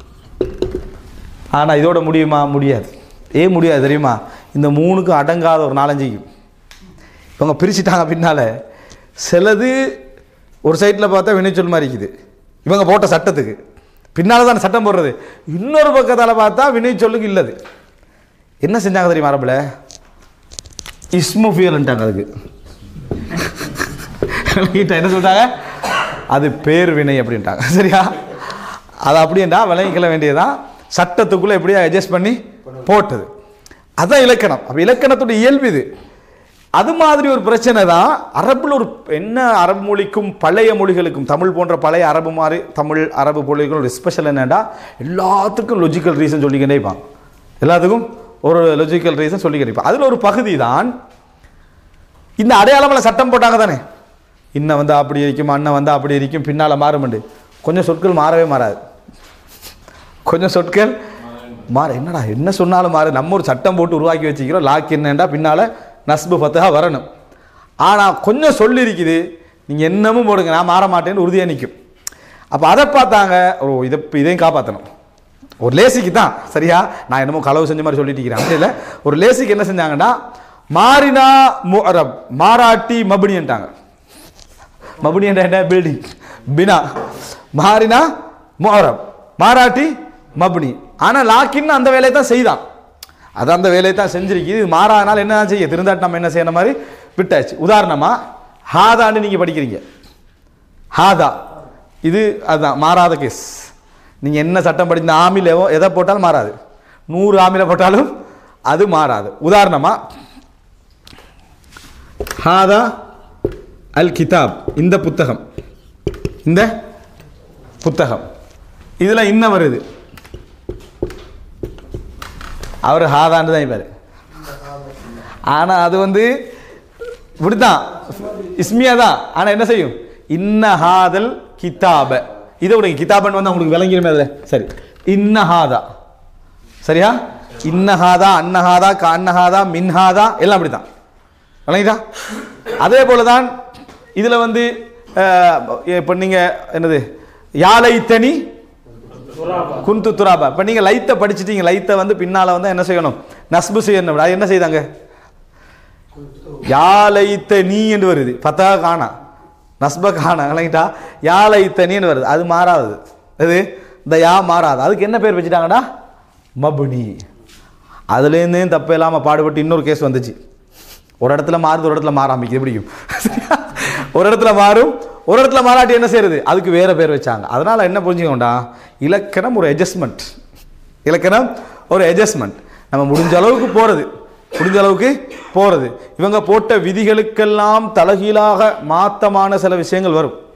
Speaker 2: ஆனால் இதோட முடியுமா முடியாது ஏன் முடியாது தெரியுமா இந்த மூணுக்கும் அடங்காத ஒரு நாலஞ்சுக்கும் இவங்க பிரிச்சுட்டாங்க பின்னால் சிலது ஒரு சைடில் பார்த்தா வினைச்சொல் மாதிரி இருக்குது இவங்க போட்ட சட்டத்துக்கு பின்னால் தான் சட்டம் போடுறது இன்னொரு பக்கத்தால் பார்த்தா வினைச்சொல்லுக்கு இல்லது என்ன செஞ்சாங்க தெரியுமா அரபில் இஸ்முஃபியல்ன்ட்டாங்க அதுக்கு விளங்கிட்டா என்ன சொல்லிட்டாங்க அது பேர் வினை அப்படின்ட்டாங்க சரியா அது அப்படின்டா விளங்கிக்கல வேண்டியதான் சட்டத்துக்குள்ளே எப்படியா அட்ஜஸ்ட் பண்ணி போட்டது அதான் இலக்கணம் அப்போ இலக்கணத்தோட இயல்பு இது அது மாதிரி ஒரு பிரச்சனை தான் அரபில் ஒரு என்ன அரபு மொழிக்கும் பழைய மொழிகளுக்கும் தமிழ் போன்ற பழைய அரபு மாதிரி தமிழ் அரபு மொழிகளும் ஒரு ஸ்பெஷல் என்னன்னா எல்லாத்துக்கும் லொஜிக்கல் ரீசன் சொல்லிக்கிட்டே இருப்பாங்க எல்லாத்துக்கும் ஒரு லொஜிக்கல் ரீசன் சொல்லிக்கிட்டே இருப்பாங்க அதில் ஒரு பகுதி தான் இந்த அடையாளமில் சட்டம் போட்டாங்க தானே இன்ன வந்து அப்படி இருக்கும் அண்ணன் வந்து அப்படி இருக்கும் பின்னால் மாறுமண்டு கொஞ்சம் சொற்கள் மாறவே மாறாது கொஞ்சம் சொற்கள் மாற என்னடா என்ன சொன்னாலும் மாறு நம்ம ஒரு சட்டம் போட்டு உருவாக்கி வச்சுக்கிறோம் லாக் என்னண்டா பின்னால் நஸ்பு பத்தா வரணும் ஆனால் கொஞ்சம் சொல்லி இருக்குது நீங்கள் என்னமும் போடுங்க நான் மாற மாட்டேன்னு உறுதியாக நிற்கும் அப்போ அதை பார்த்தாங்க ஓ இதை இதையும் காப்பாற்றணும் ஒரு லேசிக்கு தான் சரியா நான் என்னமோ களவு செஞ்ச மாதிரி சொல்லிட்டு இருக்கிறேன் அப்படி இல்லை ஒரு லேசிக்கு என்ன செஞ்சாங்கன்னா மாறினா முஅரப் மாராட்டி மபுனின்ட்டாங்க மபுனி என்ற என்ன பில்டிங் பினா மாறினா முஅரப் மாராட்டி மபுனி ஆனால் லாக்கின்னு அந்த வேலையை தான் செய்தான் அது அந்த வேலையை தான் செஞ்சிருக்கு இது மாறாதனால என்ன செய்ய திருந்தாட்டு நம்ம என்ன செய்யற மாதிரி விட்டாச்சு உதாரணமா ஹாதான்னு நீங்கள் படிக்கிறீங்க ஹாதா இது அதுதான் மாறாத கேஸ் நீங்கள் என்ன சட்டம் படித்த ஆமிலவோ எதை போட்டாலும் மாறாது நூறு ஆமில போட்டாலும் அது மாறாது உதாரணமா ஹாதா அல் கிதாப் இந்த புத்தகம் இந்த புத்தகம் இதில் இன்ன வருது அவர் ஹாதான்னு தான் இவர் ஆனால் அது வந்து இப்படித்தான் இஸ்மியா தான் ஆனால் என்ன செய்யும் இன்ன ஹாதல் கிதாப இதை விடுங்க கிதாபன் வந்து உங்களுக்கு விளங்கிருமே அதில் சரி இன்ன ஹாதா சரியா இன்னஹாதா அன்னஹாதா கண்ணஹாதா மின்ஹாதா எல்லாம் அப்படி தான் விளங்கிட்டா அதே போல தான் இதில் வந்து இப்போ நீங்கள் என்னது யாழைத்தனி குந்து துராபா இப்போ நீங்கள் லைத்தை படிச்சிட்டீங்க லைத்தை வந்து பின்னால் வந்து என்ன செய்யணும் நஸ்பு செய்யணும் அது என்ன செய்தாங்க யாழைத்த நீ என்று வருது பத்தா காணா நஸ்ப காணா விளங்கிட்டா யாழைத்த நீன்னு வருது அது மாறாது அது இந்த யா மாறாது அதுக்கு என்ன பேர் வச்சுட்டாங்கடா மபுனி அதுலேருந்தே தப்பு இல்லாமல் பாடுபட்டு இன்னொரு கேஸ் வந்துச்சு ஒரு இடத்துல மாறுது ஒரு இடத்துல மாற ஆரம்பிக்குது பிடிக்கும் ஒரு இடத்துல மாறும் ஒரு இடத்துல மாறாட்டி என்ன செய்யறது அதுக்கு வேற பேர் வச்சாங்க அதனால என்ன புரிஞ்சுக்கோண்டா இலக்கணம் ஒரு அட்ஜஸ்ட்மெண்ட் இலக்கணம் ஒரு அட்ஜஸ்ட்மெண்ட் நம்ம முடிஞ்ச அளவுக்கு போறது முடிஞ்ச அளவுக்கு போறது இவங்க போட்ட விதிகளுக்கெல்லாம் தலகீழாக மாத்தமான சில விஷயங்கள் வரும்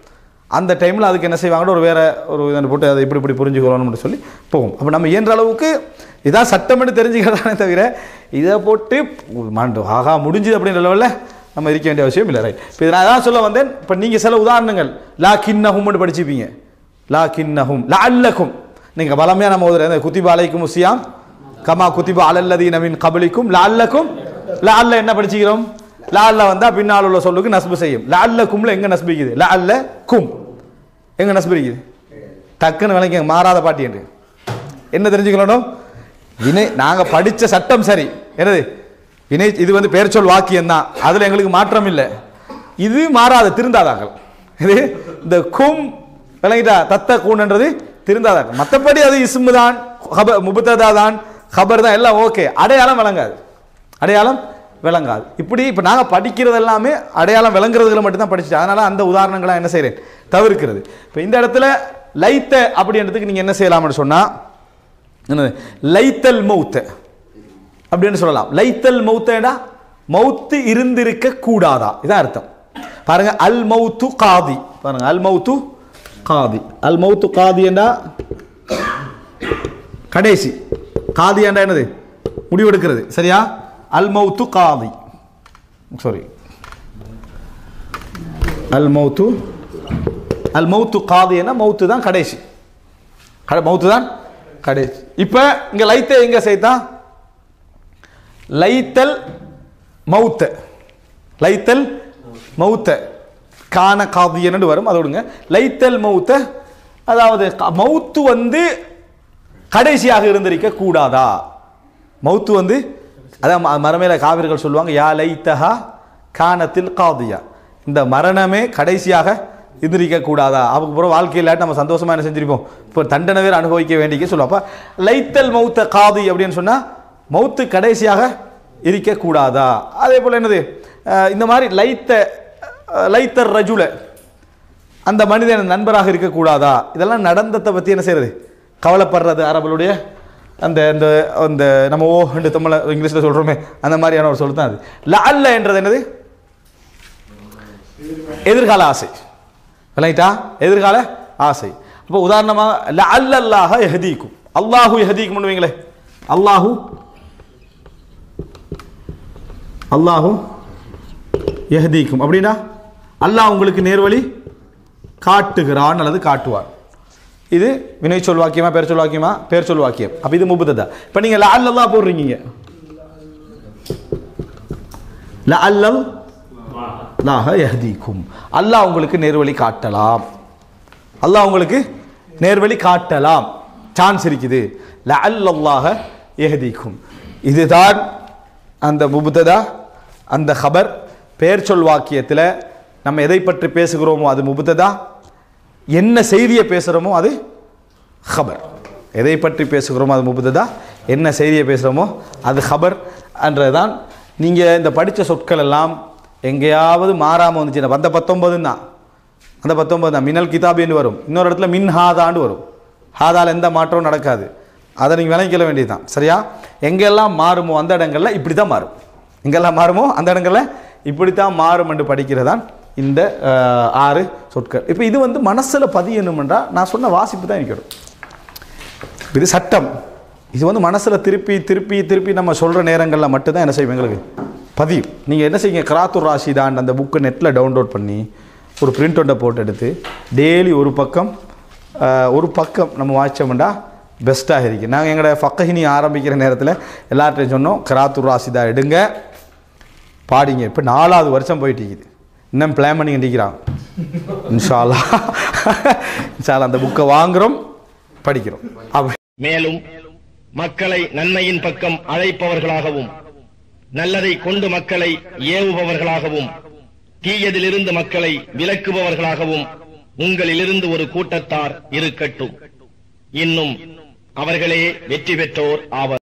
Speaker 2: அந்த டைமில் அதுக்கு என்ன செய்வாங்கன்னு ஒரு வேற ஒரு இதை போட்டு அதை இப்படி இப்படி புரிஞ்சுக்கணும்னு சொல்லி போகும் அப்போ நம்ம இயன்ற அளவுக்கு இதான் சட்டம்னு தெரிஞ்சுக்கிறதானே தவிர இதை போட்டு மாண்டு ஆகா முடிஞ்சுது அப்படின்ற லெவலில் நம்ம இருக்க வேண்டிய அவசியம் இல்லை ரைட் இப்போ இதை நான் தான் சொல்ல வந்தேன் இப்போ நீங்கள் சில உதாரணங்கள் லா கின்னஹும்னு படிச்சுப்பீங்க லா கின்னஹும் லா அல்லக்கும் நீங்கள் பலமையாக நம்ம ஓதுற குத்திபா அலைக்கும் முசியாம் கமா குத்திபா அலல்லதி நவீன் கபலிக்கும் லா அல்லக்கும் லா அல்ல என்ன படிச்சுக்கிறோம் லா அல்ல வந்தா பின்னால் உள்ள சொல்லுக்கு நஸ்பு செய்யும் லா அல்ல கும்ல எங்க நஸ்பிக்குது லா அல்ல கும் எங்க நஸ்பு இருக்குது டக்குன்னு விளங்க மாறாத பாட்டி என்று என்ன தெரிஞ்சுக்கணும் வினை நாங்க படிச்ச சட்டம் சரி என்னது வினை இது வந்து பெயர் சொல் வாக்கியம் தான் அதுல எங்களுக்கு மாற்றம் இல்லை இது மாறாத திருந்தாதாக்கள் இது இந்த கும் விளங்கிட்டா தத்த கூன்ன்றது திருந்தாதாக்கள் மற்றபடி அது இஸ்மு தான் ஹப முபத்ததா தான் ஹபர் தான் எல்லாம் ஓகே அடையாளம் விளங்காது அடையாளம் விளங்காது இப்படி இப்போ நாங்கள் படிக்கிறது எல்லாமே அடையாளம் விளங்குறதுல மட்டும்தான் படிச்சுட்டு அதனால அந்த உதாரணங்களை என்ன செய்கிறேன் தவிர்க்கிறது இப்போ இந்த இடத்துல லைத்த அப்படின்றதுக்கு நீங்கள் என்ன செய்யலாம்னு சொன்னால் என்னது லைத்தல் மௌத்த அப்படின்னு சொல்லலாம் லைத்தல் மௌத்தேடா மௌத்து இருந்திருக்க கூடாதா இதான் அர்த்தம் பாருங்க அல் மௌத்து காதி பாருங்க அல் மௌத்து காதி அல் மௌத்து காதி என்றா கடைசி காதி என்றா என்னது முடிவெடுக்கிறது சரியா அல் மௌத்து காதி சாரி அல் மௌத்து அல் மௌத்து காதி என்ன மௌத்து தான் கடைசி கட மௌத்து தான் கடைசி இப்போ இங்க லைத்தை எங்க சேர்த்தான் லைத்தல் மௌத்த லைத்தல் மௌத்த கான காதியன்னு வரும் அதை விடுங்க லைத்தல் மௌத்த அதாவது க- மௌத்து வந்து கடைசியாக இருந்திருக்க கூடாதா மௌத்து வந்து அதான் ம- மரமேல காவிர்கள் சொல்லுவாங்க யா லைத்தஹா கானத்தில் காதியா இந்த மரணமே கடைசியாக இருந்திருக்க கூடாதா அதுக்கப்புறம் வாழ்க்கையில் நம்ம சந்தோஷமா என்ன செஞ்சிருப்போம் இப்போ தண்டனை வேறு அனுபவிக்க வேண்டிய சொல்லுவோம் அப்ப லைத்தல் மௌத்த காதி அப்படின்னு சொன்னா மௌத்து கடைசியாக இருக்க கூடாதா அதே போல என்னது அஹ் இந்த மாதிரி லைத்த அஹ் லைத்தர் ரஜுல அந்த மனிதன் நண்பராக இருக்கக்கூடாதா இதெல்லாம் நடந்ததை பற்றி என்ன செய்யறது கவலைப்படுறது அரபுடைய அந்த அந்த அந்த நம்ம ஓ என்று தமிழ இங்கிலீஷில் சொல்கிறோமே அந்த மாதிரியான ஒரு சொல் தான் அது லஅல்ல என்றது என்னது எதிர்கால ஆசை விளங்கிட்டா எதிர்கால ஆசை அப்போ உதாரணமாக லஅல்லல்லாஹ யஹதீக்கும் அல்லாஹு யஹதீக்கும் வைங்களே அல்லாஹு அல்லாஹு யஹதீக்கும் அப்படின்னா அல்லாஹ் உங்களுக்கு நேர்வழி காட்டுகிறான் அல்லது காட்டுவார் இது வினை சொல் வாக்கியமா பேர் சொல் வாக்கியமா பேர் சொல் வாக்கியம் அப்ப இது முபுததா இப்ப நீங்க லஅல்லல்லாஹ் போடுறீங்க லஅல்லல் லாஹ யஹ்தீக்கும் அல்லாஹ் உங்களுக்கு நேர்வழி காட்டலாம் அல்லாஹ் உங்களுக்கு நேர்வழி காட்டலாம் சான்ஸ் இருக்குது லஅல்லல்லாஹ யஹ்தீக்கும் இதுதான் அந்த முபுததா அந்த ஹபர் பெயர் சொல் வாக்கியத்தில் நம்ம எதை பற்றி பேசுகிறோமோ அது முபுததா என்ன செய்தியை பேசுகிறோமோ அது ஹபர் எதை பற்றி பேசுகிறோமோ அது முபுததா என்ன செய்தியை பேசுகிறோமோ அது ஹபர் என்றதுதான் நீங்கள் இந்த படித்த சொற்கள் எல்லாம் எங்கேயாவது மாறாமல் வந்துச்சு அந்த பத்தொன்பது தான் அந்த பத்தொன்பது தான் மினல் கிதாபின்னு வரும் இன்னொரு இடத்துல மின் ஹாதான்னு வரும் ஹாதால எந்த மாற்றமும் நடக்காது அதை நீங்கள் விளங்கிக்கொள்ள வேண்டியதுதான் சரியா எங்கெல்லாம் மாறுமோ அந்த இடங்கள்ல இப்படி தான் மாறும் எங்கெல்லாம் மாறுமோ அந்த இடங்கள்ல இப்படித்தான் மாறும் என்று படிக்கிறதான் இந்த அஹ், ஆறு சொற்கள் இப்போ இது வந்து மனசில் பதியணுமென்றா நான் சொன்ன வாசிப்பு தான் இருக்கணும் இது சட்டம் இது வந்து மனசில் திருப்பி திருப்பி திருப்பி நம்ம சொல்கிற நேரங்களில் மட்டும்தான் என்ன செய்வோம் எங்களுக்கு பதியும் நீங்கள் என்ன செய்யுங்க கராத்துர் ராஷிதான் அந்த புக்கை நெட்டில் டவுன்லோட் பண்ணி ஒரு பிரிண்ட் ஒன்றை போட்டு எடுத்து டெய்லி ஒரு பக்கம் ஆஹ், ஒரு பக்கம் நம்ம வாய்ச்சோம்டா பெஸ்ட்டாக இருக்கு நாங்கள் எங்களோட ஃபக்கஹினி ஆரம்பிக்கிற நேரத்தில் எல்லார்ட்டையும் சொன்னோம் கராத்துர் ராஷிதா எடுங்க பாடிங்க இப்போ நாலாவது வருஷம் போயிட்டு இருக்குது இன்னும் பிளான் பண்ணி கண்டிக்கிறாங்க இன்ஷால்லா இன்ஷால்லா அந்த புக்கை வாங்குறோம் படிக்கிறோம் அப்படி
Speaker 6: மேலும் மக்களை நன்மையின் பக்கம் அழைப்பவர்களாகவும் நல்லதை கொண்டு மக்களை ஏவுபவர்களாகவும் தீயதிலிருந்து மக்களை விலக்குபவர்களாகவும் உங்களிலிருந்து ஒரு கூட்டத்தார் இருக்கட்டும் இன்னும் அவர்களே வெற்றி பெற்றோர் ஆவர்